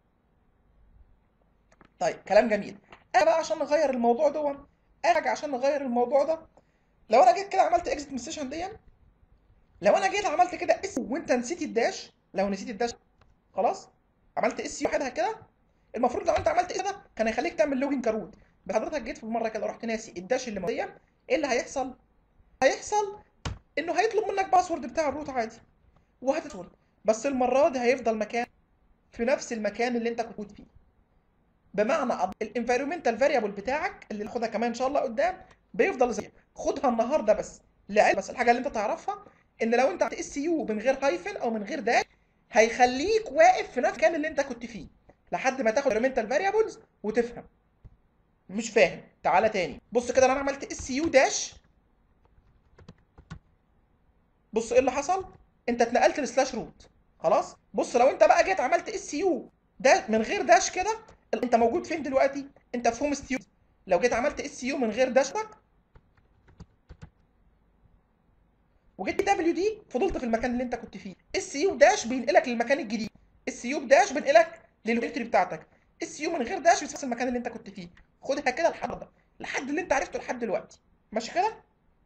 طيب كلام جميل انا بقى عشان نغير الموضوع ده حاجه عشان نغير الموضوع ده لو انا جيت كده عملت اكزيت من السيشن دي لو انا جيت عملت كده اس وانت نسيت الداش لو نسيت الداش خلاص عملت اس وحدها كده المفروض لو انت عملت اس ده كان هيخليك تعمل لوجن كروت حضرتك جيت في مره كده رحت ناسي الداش اللي موجوده ايه اللي هيحصل هيحصل انه هيطلب منك باسورد بتاع الروت عادي وهتدخل بس المره دي هيفضل مكان في نفس المكان اللي انت كنت فيه بمعنى الانفيرومنتال فاريبل بتاعك اللي ناخدها كمان ان شاء الله قدام بيفضل زي خدها النهارده بس لعلم بس الحاجه اللي انت تعرفها ان لو انت عملت اس يو من غير هايفن او من غير داش هيخليك واقف في نفس المكان اللي انت كنت فيه لحد ما تاخد انفيرومنتال فاريبلز وتفهم مش فاهم تعالى تاني بص كده انا عملت اس يو داش بص ايه اللي حصل انت اتنقلت لسلاش روت خلاص بص لو انت بقى جيت عملت اس يو ده من غير داش كده انت موجود فين دلوقتي انت في هوم ستيو لو جيت عملت اس يو من غير داشك وجيت دبليو دي فضلت في المكان اللي انت كنت فيه اس يو داش بينقلك للمكان الجديد اس يو بداش بينقلك للهيستوري بتاعتك اس يو من غير داش في نفس المكان اللي انت كنت فيه خدها كده لحد ده لحد اللي انت عرفته لحد دلوقتي ماشي كده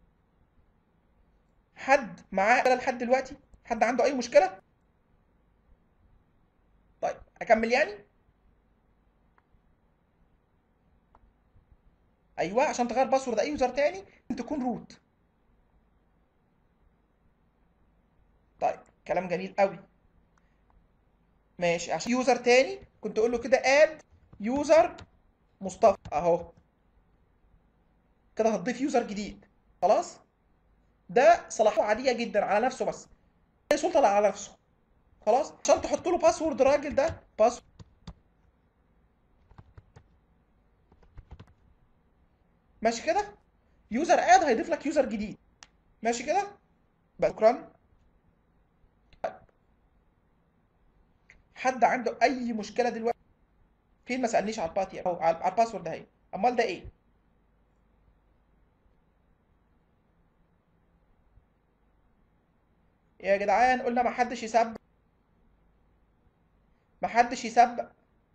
حد معاه كده لحد دلوقتي حد عنده اي مشكله طيب اكمل يعني ايوه عشان تغير باسورد اي يوزر تاني تكون روت طيب كلام جميل قوي ماشي عشان يوزر تاني كنت اقول له كده اد يوزر مصطفى اهو كده هتضيف يوزر جديد خلاص ده صلاحيته عاديه جدا على نفسه بس اي سلطه على نفسه خلاص عشان تحط له باسورد الراجل ده باسورد ماشي كده يوزر اد هيضيف لك يوزر جديد ماشي كده شكرا حد عنده اي مشكله دلوقتي فين ما سالنيش على الباتي او على الباسورد ده اهي امال ده ايه يا جدعان قلنا ما حدش يسبق ما حدش يسبق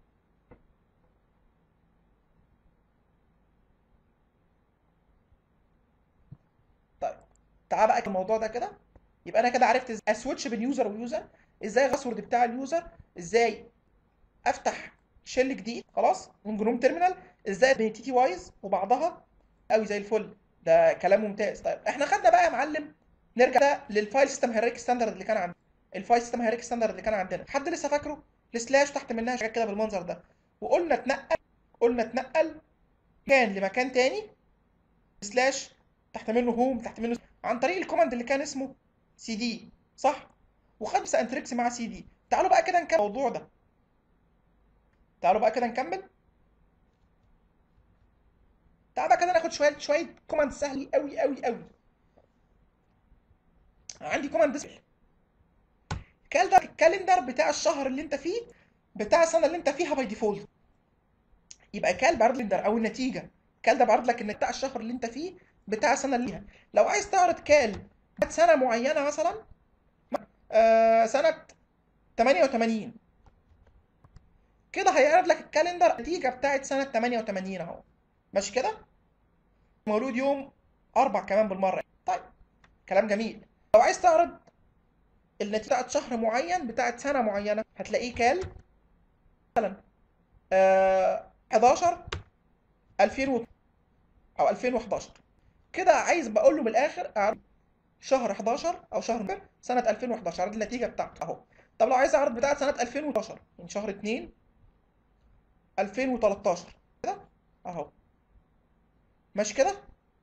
طيب تعال بقى الموضوع ده كده يبقى انا كده عرفت ازاي اسويتش بين يوزر ويوزر ازاي الباسورد بتاع اليوزر ازاي افتح شيل جديد خلاص من جنوم تيرمينال ازاي بين تي تي وايز وبعضها قوي زي الفل ده كلام ممتاز طيب احنا خدنا بقى يا معلم نرجع ده للفايل سيستم هيراركي ستاندرد اللي كان عندنا الفايل سيستم هيراركي ستاندرد اللي كان عندنا حد لسه فاكره السلاش تحت منها حاجات كده بالمنظر ده وقلنا اتنقل قلنا اتنقل كان لمكان تاني سلاش تحت منه هوم تحت منه عن طريق الكوماند اللي كان اسمه سي دي صح وخد سانتريكس مع سي دي تعالوا بقى كده نكمل الموضوع ده تعالوا بقى كده نكمل تعالوا بقى كده ناخد شويه شويه كوماند سهل قوي قوي قوي عندي كوماند اسمه كالندر الكالندر بتاع الشهر اللي انت فيه بتاع السنه اللي انت فيها باي ديفولت يبقى كال بعرض لك او النتيجه كال ده بعرض لك ان بتاع الشهر اللي انت فيه بتاع السنه اللي فيها لو عايز تعرض كال سنه معينه مثلا آه سنه 88 كده هيعرض لك الكالندر النتيجه بتاعت سنه 88 اهو ماشي كده مولود يوم اربع كمان بالمره طيب كلام جميل لو عايز تعرض النتيجه بتاعت شهر معين بتاعت سنه معينه هتلاقيه كال مثلا آه 11 2000 او 2011 كده عايز بقول له من الاخر اعرض شهر 11 او شهر نوفمبر سنه 2011 اعرض النتيجه بتاعته اهو طب لو عايز اعرض بتاعت سنه 2012 من شهر 2 2013 كده اهو ماشي كده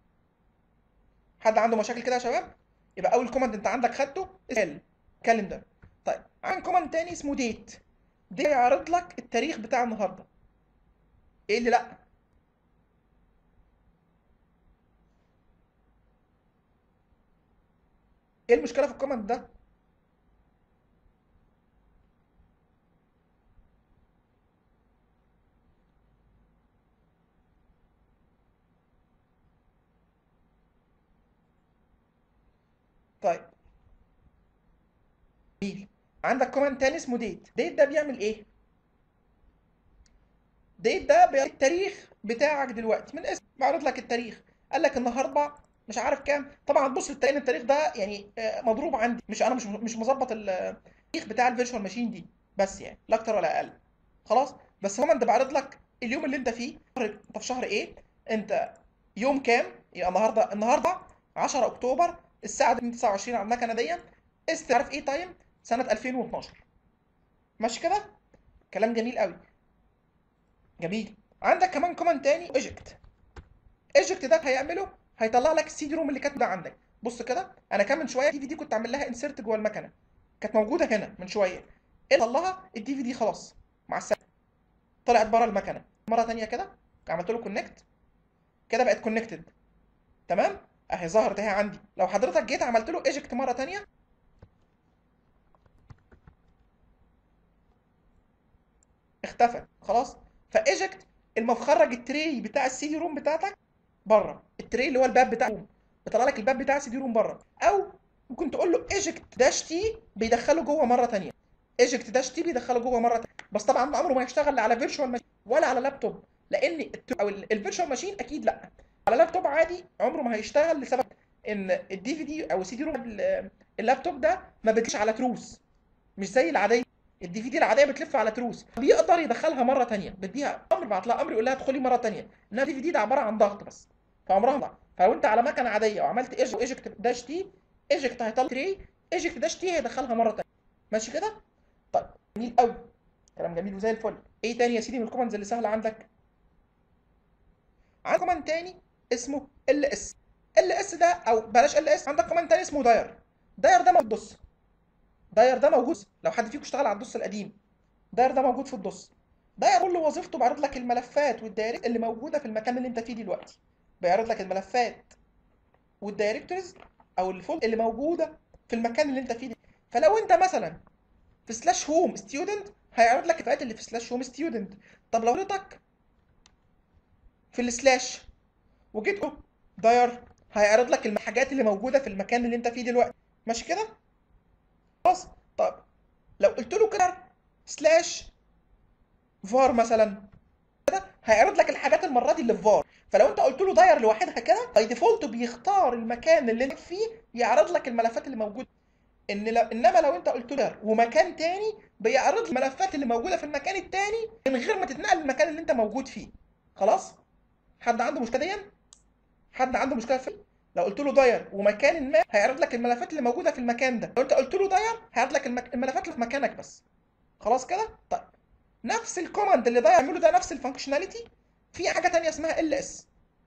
حد عنده مشاكل كده يا شباب يبقى اول كوماند انت عندك خدته اسال كالندر طيب عندك كوماند تاني اسمه ديت ده يعرض لك التاريخ بتاع النهارده ايه اللي لا ايه المشكله في الكوماند ده طيب جميل عندك كوماند تاني اسمه ديت ديت ده بيعمل ايه ديت ده بيعرض التاريخ بتاعك دلوقتي من اسم بعرض لك التاريخ قال لك النهارده مش عارف كام طبعا تبص للتاريخ التاريخ ده يعني آه، مضروب عندي مش انا مش مش مظبط التاريخ بتاع الفيرتشوال ماشين دي بس يعني لا اكتر ولا اقل خلاص بس هو انت بعرض لك اليوم اللي انت فيه انت في شهر ايه انت يوم كام يبقى النهارده النهارده 10 اكتوبر الساعه 29 على المكنه دي است عارف ايه تايم سنه 2012 ماشي كده كلام جميل قوي جميل عندك كمان كوماند تاني ايجكت ايجكت ده هيعمله هيطلع لك السي دي روم اللي كانت ده عندك بص كده انا كان من شويه الدي في دي كنت عامل لها انسيرت جوه المكنه كانت موجوده هنا من شويه ايه اللي طلعها الدي في دي خلاص مع السلامه طلعت بره المكنه مره تانية كده عملت له كونكت كده بقت كونكتد تمام اهي ظهرت اهي عندي لو حضرتك جيت عملت له ايجكت مره تانية اختفت خلاص فايجكت المخرج التري بتاع السي دي روم بتاعتك بره التري اللي هو الباب بتاع الروم بيطلع لك الباب بتاع السي دي روم بره او ممكن تقول له ايجكت داش تي بيدخله جوه مره تانية ايجكت داش تي بيدخله جوه مره تانية بس طبعا عمره ما يشتغل لا على فيرتشوال ماشين ولا على لابتوب لان الت- او الفيرتشوال ماشين اكيد لا على لابتوب عادي عمره ما هيشتغل لسبب ان الدي في دي او السي دي روم ال- اللابتوب ده ما بتلفش على تروس مش زي العاديه الدي في دي العاديه بتلف على تروس بيقدر يدخلها مره تانية بديها امر بعت لها امر يقول لها ادخلي مره تانية انها الدي في دي ده عباره عن ضغط بس فعمرها ما فلو انت على مكنه عاديه وعملت ايجكت داش تي ايجكت هيطلع تري ايجكت داش تي هيدخلها مره تانية ماشي كده طيب جميل قوي كلام جميل وزي الفل ايه تاني يا سيدي من الكوماندز اللي سهله عندك عندك كوماند تاني اسمه ال اس ال اس ده او بلاش ال اس عندك كوماند تاني اسمه داير داير ده موجود الدوس داير ده موجود لو حد فيكم اشتغل على الدوس القديم داير ده موجود في الدوس داير كل وظيفته بيعرض لك الملفات والدايركت اللي موجوده في المكان اللي انت فيه دلوقتي بيعرض لك الملفات والدايركتوريز او الفولد اللي موجوده في المكان اللي انت فيه ده. فلو انت مثلا في سلاش هوم ستودنت هيعرض لك الفئات اللي في سلاش هوم ستودنت طب لو حضرتك في السلاش وجيت قلت داير هيعرض لك الحاجات اللي موجوده في المكان اللي انت فيه دلوقتي ماشي كده خلاص طب لو قلت له كده سلاش فار مثلا كده هيعرض لك الحاجات المره دي اللي في فار فلو انت قلت له داير لوحدها كده باي ديفولت بيختار المكان اللي انت فيه يعرض لك الملفات اللي موجوده ان لو انما لو انت قلت له داير ومكان تاني بيعرض لك الملفات اللي موجوده في المكان التاني من غير ما تتنقل للمكان اللي انت موجود فيه خلاص حد عنده مشكله دي حد عنده مشكله في لو قلت له داير ومكان ما هيعرض لك الملفات اللي موجوده في المكان ده لو انت قلت له داير هيعرض لك المك... الملفات اللي في مكانك بس خلاص كده طيب نفس الكوماند اللي ده يعمله ده نفس الفانكشناليتي في حاجه تانية اسمها ال اس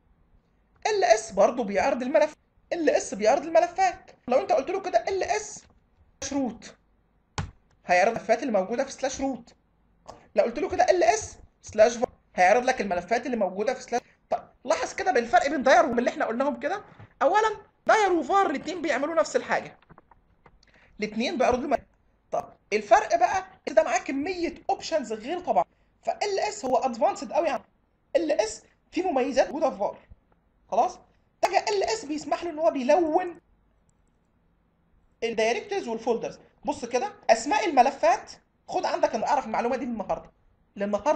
ال اس برضه بيعرض الملف ال اس بيعرض الملفات لو انت قلت له كده ال اس روت هيعرض الملفات اللي موجوده في سلاش روت لو قلت له كده ال اس سلاش هيعرض لك الملفات اللي موجوده في سلاش طيب لاحظ كده بالفرق بين داير وبين اللي احنا قلناهم كده اولا داير وفار الاثنين بيعملوا نفس الحاجه الاثنين بيعرضوا الملف طب الفرق بقى ده معاه كميه اوبشنز غير طبعا فال اس هو ادفانسد قوي يعني ال اس فيه مميزات موجوده في فار خلاص حاجه ال اس بيسمح له ان هو بيلون الدايركتورز والفولدرز بص كده اسماء الملفات خد عندك ان اعرف المعلومه دي من النهارده للنهارده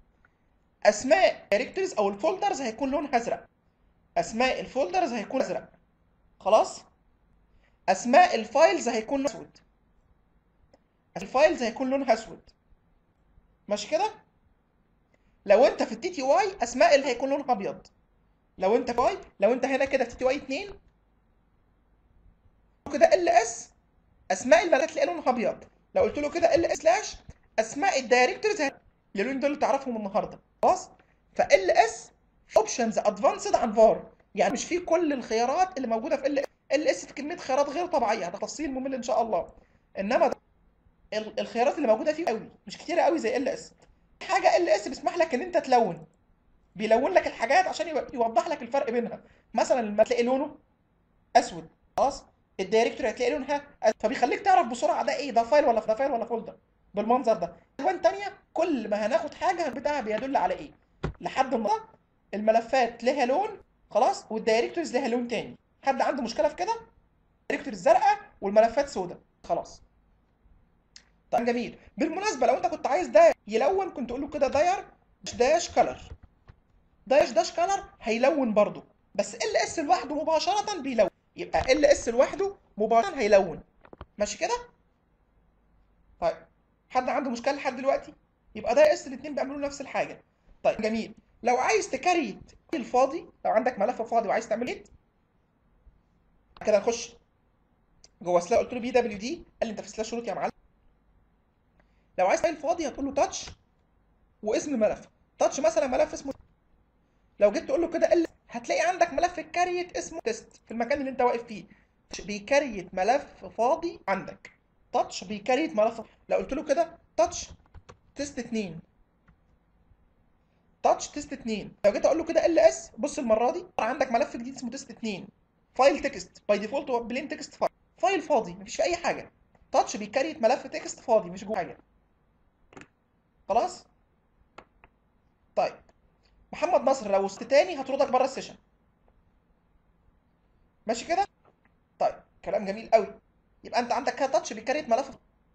اسماء الدايركتورز او الفولدرز هيكون لونها ازرق اسماء الفولدرز هيكون ازرق خلاص اسماء الفايلز هيكون اسود الفايلز هيكون لونها اسود ماشي كده لو انت في التي تي واي اسماء اللي هيكون لونها ابيض لو انت واي لو انت هنا كده في تي تي واي 2 كده ال اس اسماء الملفات تلاقي لونها ابيض لو قلت له كده ال اس سلاش اسماء الدايركتوريز اللون دول اللي تعرفهم النهارده خلاص فال اس اوبشنز ادفانسد عن فار يعني مش في كل الخيارات اللي موجوده في ال ال اس في كميه خيارات غير طبيعيه ده تفصيل ممل ان شاء الله انما ده ال- الخيارات اللي موجوده فيه قوي مش كتيره قوي زي ال اس حاجه ال اس بيسمح لك ان انت تلون بيلون لك الحاجات عشان يو- يوضح لك الفرق بينها مثلا لما تلاقي لونه اسود خلاص الدايركتوري هتلاقي لونها أسود. فبيخليك تعرف بسرعه ده ايه ده فايل ولا ده فايل ولا فولدر بالمنظر ده الوان تانية كل ما هناخد حاجه بتاعها بيدل على ايه لحد ما الملفات لها لون خلاص والدايركتوريز لها لون تاني حد عنده مشكله في كده الدايركتوري الزرقاء والملفات سوداء خلاص طيب جميل بالمناسبه لو انت كنت عايز ده يلون كنت تقول له كده داير داش كلر داش داش كلر هيلون برضو بس ال اس لوحده مباشره بيلون يبقى ال اس لوحده مباشره هيلون ماشي كده طيب حد عنده مشكله لحد دلوقتي يبقى ده اس الاثنين بيعملوا نفس الحاجه طيب جميل لو عايز تكريت الفاضي لو عندك ملف فاضي وعايز تعمل ايه كده نخش جوه سلاش قلت له بي دبليو دي قال لي انت في سلاش شروط يا معلم لو عايز فايل فاضي هتقول له تاتش واسم الملف تاتش مثلا ملف اسمه لو جيت تقول له كده ال هتلاقي عندك ملف كاريت اسمه تيست في المكان اللي انت واقف فيه بيكريت ملف فاضي عندك تاتش بيكريت ملف لو قلت له كده تاتش تيست 2 تاتش تيست 2 لو جيت اقول له كده ال اس بص المره دي عندك ملف جديد اسمه تيست 2 فايل تكست باي ديفولت هو بلين تكست فايل فايل فاضي مفيش فيه اي حاجه تاتش بيكريت ملف تكست فاضي مش جوه حاجه خلاص طيب محمد نصر لو وسط تاني هطردك بره السيشن ماشي كده طيب كلام جميل قوي يبقى انت عندك كده تاتش بيكريت ملف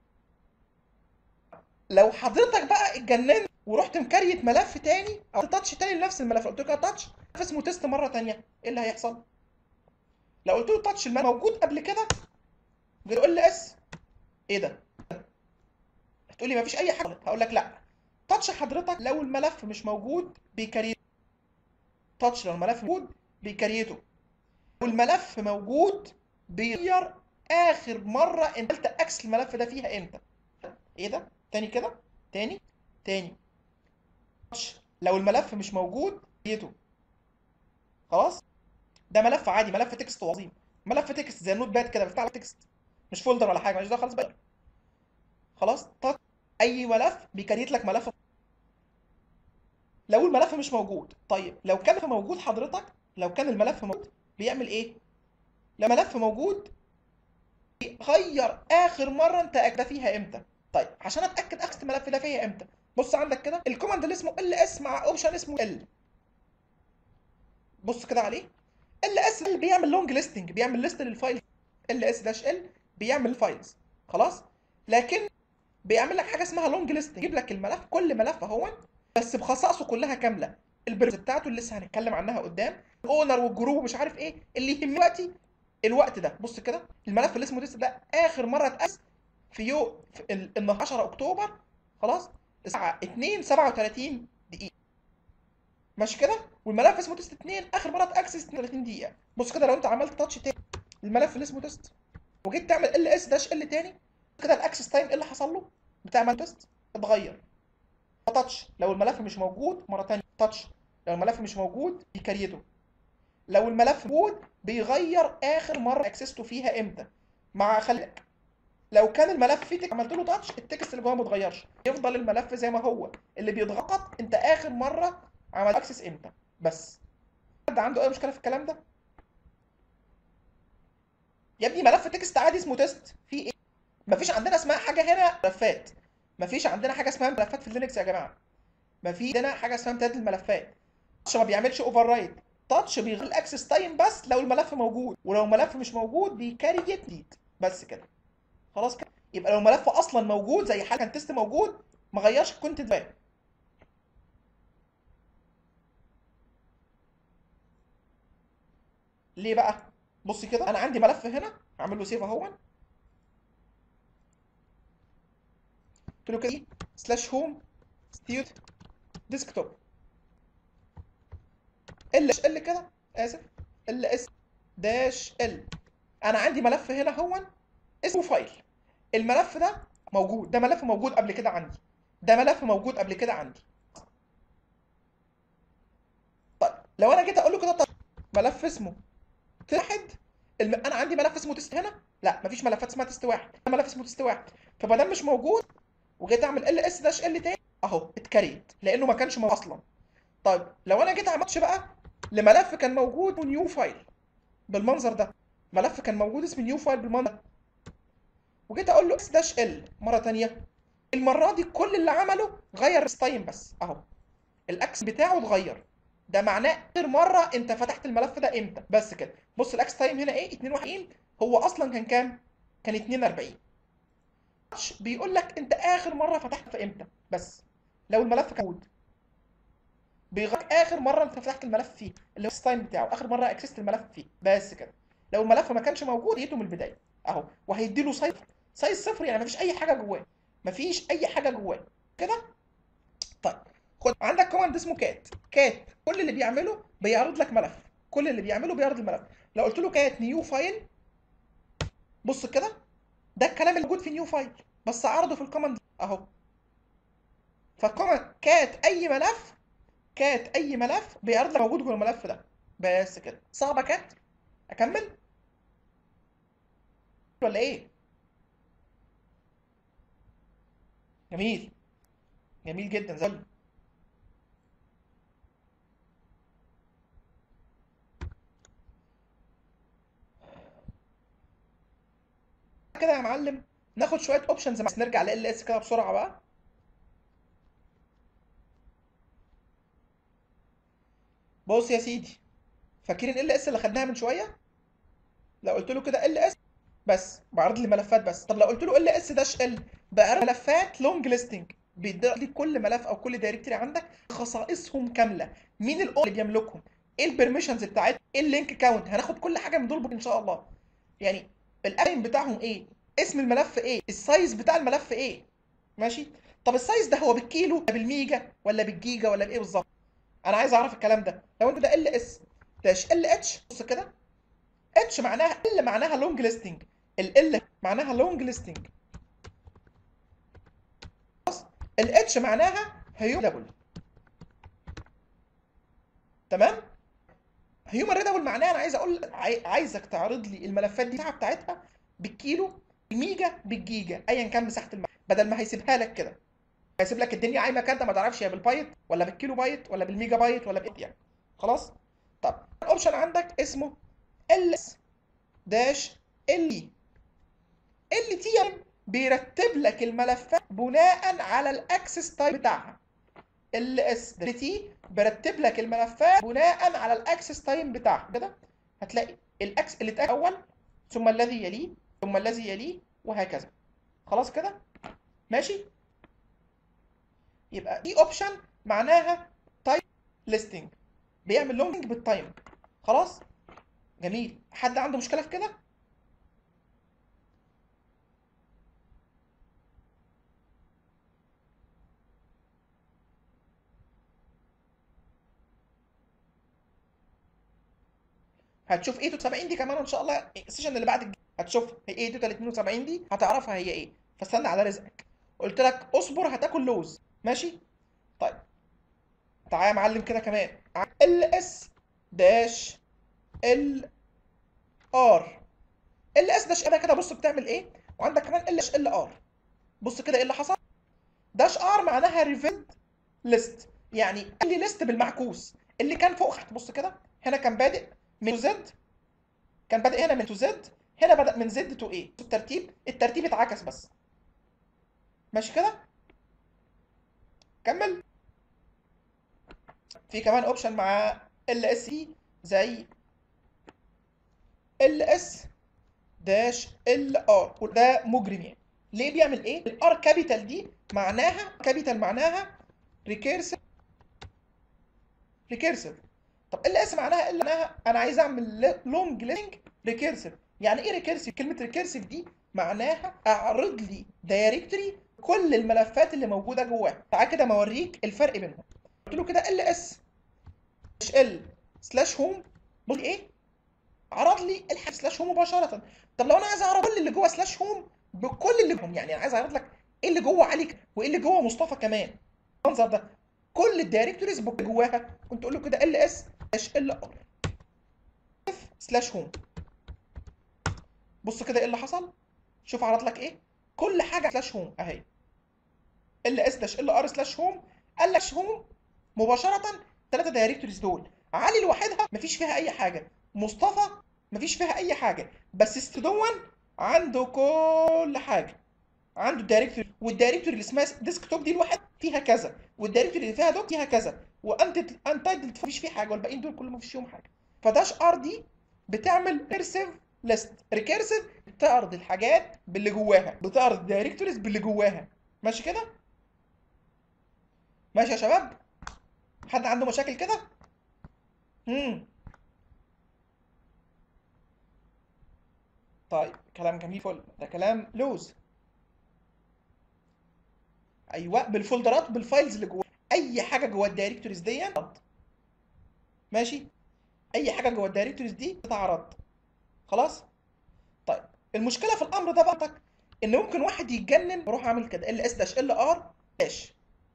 لو حضرتك بقى اتجننت ورحت مكريت ملف تاني او تاتش تاني لنفس الملف قلت له كده تاتش ملف اسمه تيست مره تانيه ايه اللي هيحصل لو قلت له تاتش الملف موجود قبل كده بيقول لي اس ايه ده هتقول لي مفيش اي حاجه هقول لك لا تاتش حضرتك لو الملف مش موجود بيكريت تاتش لو الملف موجود بيكريته لو الملف موجود بيغير اخر مره انت قلت اكس الملف ده فيها امتى ايه ده تاني كده تاني تاني تاتش لو الملف مش موجود بيكريته خلاص ده ملف عادي ملف تكست عظيم ملف تكست زي النوت باد كده بيفتح لك تكست مش فولدر ولا حاجه مش ده خالص بقى خلاص تاتش اي ملف بيكريت لك ملف لو الملف مش موجود طيب لو كان الملف موجود حضرتك لو كان الملف موجود بيعمل ايه لو ملف موجود بيغير اخر مره انت اكد فيها امتى طيب عشان اتاكد اخر الملف ده فيها امتى بص عندك كده الكوماند اللي اسمه ال اس مع اوبشن اسمه ال بص كده عليه ال اس اللي بيعمل لونج ليستنج بيعمل ليست للفايل ال اس داش ال بيعمل فايلز خلاص لكن بيعمل لك حاجه اسمها لونج ليست يجيب لك الملف كل ملف اهو بس بخصائصه كلها كامله البرز بتاعته اللي لسه هنتكلم عنها قدام الاونر والجروب ومش عارف ايه اللي يهمني دلوقتي الوقت ده بص كده الملف اللي اسمه لسه ده اخر مره اتقاس في يوم في ال- النهار 10 اكتوبر خلاص الساعه 2 37 دقيقه ماشي كده والملف اسمه تيست 2 اخر مره اتاكسس 30 دقيقه بص كده لو انت عملت تاتش تاني الملف اللي اسمه تيست وجيت تعمل ال اس داش ال تاني كده الاكسس تايم ايه اللي حصل له بتاع مان تيست اتغير تاتش لو الملف مش موجود مره تانية تاتش لو الملف مش موجود بيكريته لو الملف موجود بيغير اخر مره اكسسته فيها امتى مع خلي بالك لو كان الملف فيه تك... عملت له تاتش التكست اللي جوه ما اتغيرش يفضل الملف زي ما هو اللي بيتغطى انت اخر مره عملت اكسس امتى بس حد عنده اي مشكله في الكلام ده يا ابني ملف تكست عادي اسمه تيست في ايه مفيش عندنا اسمها حاجه هنا ملفات مفيش عندنا حاجه اسمها ملفات في اللينكس يا جماعه مفيش عندنا حاجه اسمها امتداد الملفات تاتش ما بيعملش اوفر رايت تاتش بيغير الاكسس تايم بس لو الملف موجود ولو الملف مش موجود بيكاري جديد بس كده خلاص كده يبقى لو الملف اصلا موجود زي حاجه كان تيست موجود ما غيرش الكونتنت بقى ليه بقى بص كده انا عندي ملف هنا هعمل له سيف اهو قلت له كده سلاش هوم ستيوت ديسكتوب ال ال كده اسف ال اس داش ال انا عندي ملف هنا هو اسمه فايل الملف ده موجود ده ملف موجود قبل كده عندي ده ملف موجود قبل كده عندي طيب لو انا جيت اقول له كده طب ملف اسمه واحد الم... انا عندي ملف اسمه تيست هنا لا مفيش ملفات اسمها تيست واحد ده ملف اسمه تيست واحد فما دام مش موجود وجيت اعمل ال اس داش ال تاني اهو اتكريت لانه ما كانش موجود اصلا طيب لو انا جيت عملتش بقى لملف كان موجود نيو فايل بالمنظر ده ملف كان موجود اسمه نيو فايل بالمنظر ده وجيت اقول له اس داش ال مره تانية المره دي كل اللي عمله غير التايم بس اهو الاكس بتاعه اتغير ده معناه اخر مره انت فتحت الملف ده امتى بس كده بص الاكس تايم هنا ايه 42 هو اصلا كان كام كان 42 بيقول لك انت اخر مره فتحت في امتى بس لو الملف كان موجود بيغير اخر مره انت فتحت الملف فيه اللي هو التايم بتاعه اخر مره اكسست الملف فيه بس كده لو الملف ما كانش موجود يديته من البدايه اهو وهيدي له سايز سايز صفر يعني مفيش اي حاجه جواه مفيش اي حاجه جواه كده طيب خد عندك كوماند اسمه كات كات كل اللي بيعمله بيعرض لك ملف كل اللي بيعمله بيعرض الملف لو قلت له كات نيو فايل بص كده ده الكلام اللي موجود في نيو فايل بس عرضه في الكوماند اهو فالكوماند كات اي ملف كات اي ملف بيعرض لك موجود جوه الملف ده بس كده صعبه كات اكمل ولا ايه جميل جميل جدا زي كده يا معلم ناخد شويه اوبشنز بس نرجع ل اس كده بسرعه بقى بص يا سيدي فاكرين ال اس اللي خدناها من شويه لو قلت له كده ال اس بس بعرض لي ملفات بس طب لو قلت له ال اس داش ال بعرض ملفات لونج ليستنج بيدي لي كل ملف او كل دايركتوري عندك خصائصهم كامله مين الاون اللي بيملكهم ايه البرميشنز بتاعتهم ايه اللينك كاونت هناخد كل حاجه من دول ان شاء الله يعني الايم بتاعهم ايه اسم الملف ايه السايز بتاع الملف ايه ماشي طب السايز ده هو بالكيلو ولا بالميجا ولا بالجيجا ولا بايه بالظبط انا عايز اعرف الكلام ده لو انت ده ال اس داش ال اتش بص كده اتش معناها ال معناها لونج ليستنج ال ال معناها لونج ليستنج خلاص الاتش معناها هيومن تمام هيومن ريدابل معناها انا عايز اقول عاي- عايزك تعرض لي الملفات دي المساحه بتاعتها بالكيلو بالميجا بالجيجا ايا كان مساحه الملف بدل ما هيسيبها لك كده هيسيب لك الدنيا عايمه كده ما تعرفش هي بالبايت ولا بالكيلو بايت ولا بالميجا بايت ولا بايه يعني خلاص طب الاوبشن عندك اسمه ال داش ال ال تي بيرتب لك الملفات بناء على الاكسس تايب بتاعها ال اس تي برتب لك الملفات بناء على الاكسس تايم بتاعها كده هتلاقي الاكس اللي اتقال اول ثم الذي يليه ثم الذي يليه وهكذا خلاص كده ماشي يبقى دي اوبشن معناها تايم ليستنج بيعمل لونج بالتايم خلاص جميل حد عنده مشكله في كده هتشوف ايه 72 دي كمان ان شاء الله السيشن اللي بعد الجاي هتشوف هي ايه توتال 72 دي هتعرفها هي ايه فاستنى على رزقك قلت لك اصبر هتاكل لوز ماشي طيب تعالى يا معلم كده كمان ال اس داش ال ار ال اس داش ال كده بص بتعمل ايه وعندك كمان ال ال ار بص كده ايه اللي حصل داش ار معناها ريفيلد ليست يعني قال لي ليست بالمعكوس اللي كان فوق تحت بص كده هنا كان بادئ من زد كان بادئ هنا من تو زد هنا بدأ من زد تو ايه الترتيب الترتيب اتعكس بس ماشي كده كمل في كمان اوبشن مع ال اس اي زي ال اس داش ال ار وده مجرم يعني ليه بيعمل ايه الار كابيتال دي معناها كابيتال معناها ريكيرسيف ريكيرسيف طب ال اس معناها ال معناها انا عايز اعمل لونج لينج ريكيرسيف يعني ايه ريكيرسيف كلمه ريكيرسيف دي معناها اعرض لي دايركتوري كل الملفات اللي موجوده جواه تعال كده ما اوريك الفرق بينهم قلت له كده ال اس ال سلاش هوم بص ايه عرض لي الحاجه سلاش هوم مباشره طب لو انا عايز اعرض كل اللي جوه سلاش هوم بكل اللي جوه يعني عايز اعرض لك ايه اللي جوه عليك وايه اللي جوه مصطفى كمان المنظر ده كل الدايركتوريز جواها كنت اقول له كده ال اس سلاش ال ار سلاش هوم بص كده ايه اللي حصل شوف عرض لك ايه كل حاجه سلاش هوم اهي ال اس داش ال ار سلاش هوم قال لك هوم مباشره ثلاثه دايركتوريز دول علي لوحدها مفيش فيها اي حاجه مصطفى مفيش فيها اي حاجه بس استدون عنده كل حاجه عنده الدايركتوري والدايركتوري اللي اسمها ديسك توب دي لوحدها فيها كذا والدايركتوري اللي فيها دوك فيها كذا وانت انتايتلد مفيش فيه حاجه والباقيين دول كلهم مفيش فيهم حاجه فداش ار دي بتعمل ريكيرسيف ليست ريكيرسيف بتعرض الحاجات باللي جواها بتعرض الدايركتوريز باللي جواها ماشي كده ماشي يا شباب حد عنده مشاكل كده امم طيب كلام جميل فل ده كلام لوز ايوه بالفولدرات بالفايلز اللي جوه اي حاجه جوه الدايركتوريز دي ماشي اي حاجه جوه الدايركتوريز دي تتعرض خلاص طيب المشكله في الامر ده بقى ان ممكن واحد يتجنن يروح عامل كده ال اس داش ال ار سلاش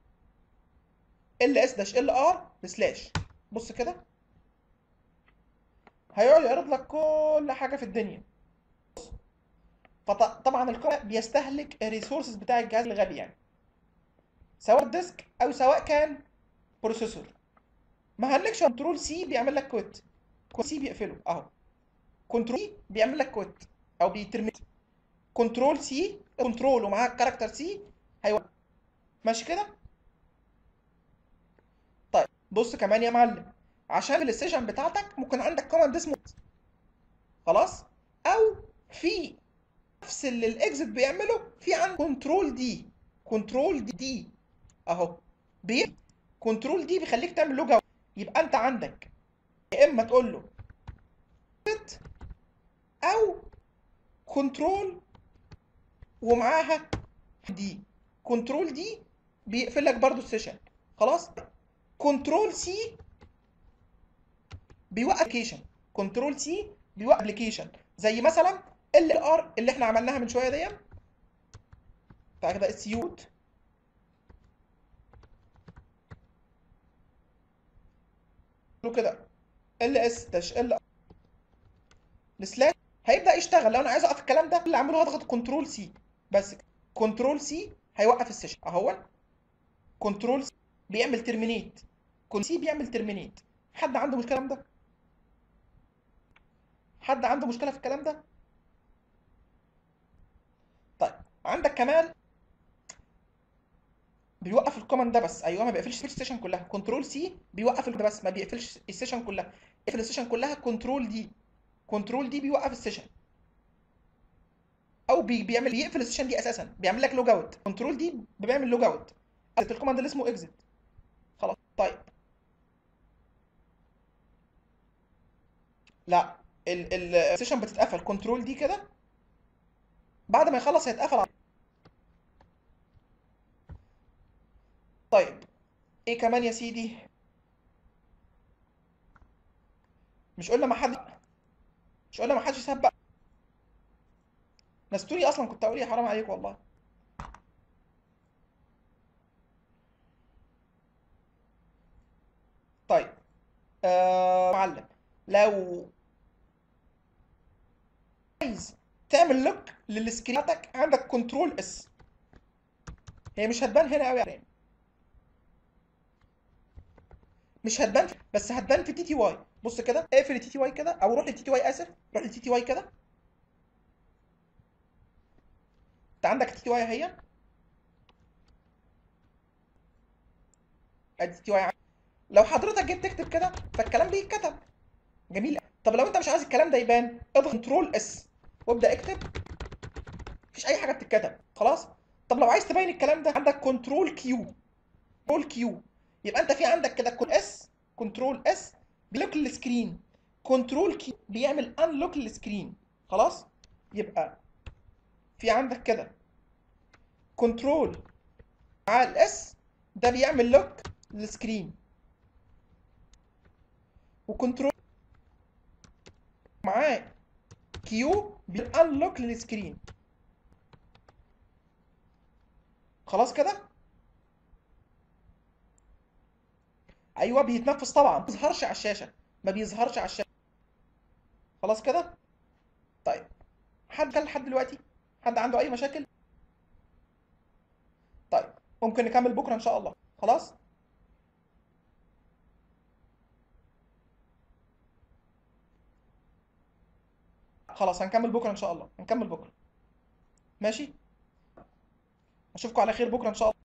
ال اس داش ال ار سلاش بص كده هيقعد يعرض لك كل حاجه في الدنيا فطبعا القارئ بيستهلك الريسورسز بتاع الجهاز الغبي يعني سواء ديسك او سواء كان بروسيسور ما هنلكش كنترول سي بيعمل لك كويت كنترول سي بيقفله اهو كنترول سي بيعمل لك كويت او بيترميت كنترول سي كنترول ومعاه كاركتر سي هيوقف ماشي كده طيب بص كمان يا معلم عشان السيشن بتاعتك ممكن عندك كوماند اسمه خلاص او في نفس اللي الاكزit بيعمله في عندك كنترول دي كنترول دي, دي اهو بي كنترول دي بيخليك تعمل لوج اوت يبقى انت عندك يا اما تقول له او كنترول ومعاها دي كنترول دي بيقفل لك برضو السيشن خلاص كنترول سي بيوقف ابلكيشن كنترول سي بيوقف ابلكيشن زي مثلا ال ار اللي احنا عملناها من شويه دي بتاع كده السيوت كده ال اس داش ال السلاش هيبدا يشتغل لو انا عايز اوقف الكلام ده اللي اعمله هضغط كنترول سي بس كنترول سي هيوقف السيشن اهو كنترول سي بيعمل ترمينيت كنترول سي بيعمل ترمينيت حد عنده مشكله في الكلام ده حد عنده مشكله في الكلام ده طيب عندك كمان بيوقف الكوماند ده بس ايوه ما بيقفلش السيشن كلها كنترول سي بيوقف ده بس ما بيقفلش السيشن كلها يقفل السيشن كلها كنترول دي كنترول دي بيوقف السيشن او بي بيعمل يقفل السيشن دي اساسا بيعمل لك لوج اوت كنترول دي بيعمل لوج اوت الكوماند اللي اسمه اكزيت خلاص طيب لا السيشن بتتقفل كنترول دي كده بعد ما يخلص هيتقفل على طيب ايه كمان يا سيدي مش قلنا ما حد مش قلنا ما حدش يسبق نستوري اصلا كنت اقول يا حرام عليك والله طيب آه معلم لو عايز تعمل لوك للسكريناتك عندك كنترول اس هي مش هتبان هنا قوي يعني مش هتبان بس هتبان في تي تي واي بص كده اقفل التي تي واي كده او روح للتي تي واي اسف روح للتي تي واي كده انت عندك تي تي واي اهي ادي تي تي واي لو حضرتك جيت تكتب كده فالكلام بيتكتب جميل طب لو انت مش عايز الكلام ده يبان اضغط كنترول اس وابدا اكتب مفيش اي حاجه بتتكتب خلاص طب لو عايز تبين الكلام ده عندك كنترول كيو كنترول كيو يبقى انت في عندك كده كنترول اس كنترول اس بيلوك للسكرين كنترول كي بيعمل انلوك للسكرين خلاص يبقى في عندك كده كنترول مع الاس ده بيعمل لوك للسكرين وكنترول معاه كيو بينلوك للسكرين خلاص كده ايوه بيتنفس طبعا ما بيظهرش على الشاشه ما بيظهرش على الشاشه خلاص كده طيب حد كان لحد دلوقتي حد عنده اي مشاكل طيب ممكن نكمل بكره ان شاء الله خلاص خلاص هنكمل بكره ان شاء الله هنكمل بكره ماشي اشوفكم على خير بكره ان شاء الله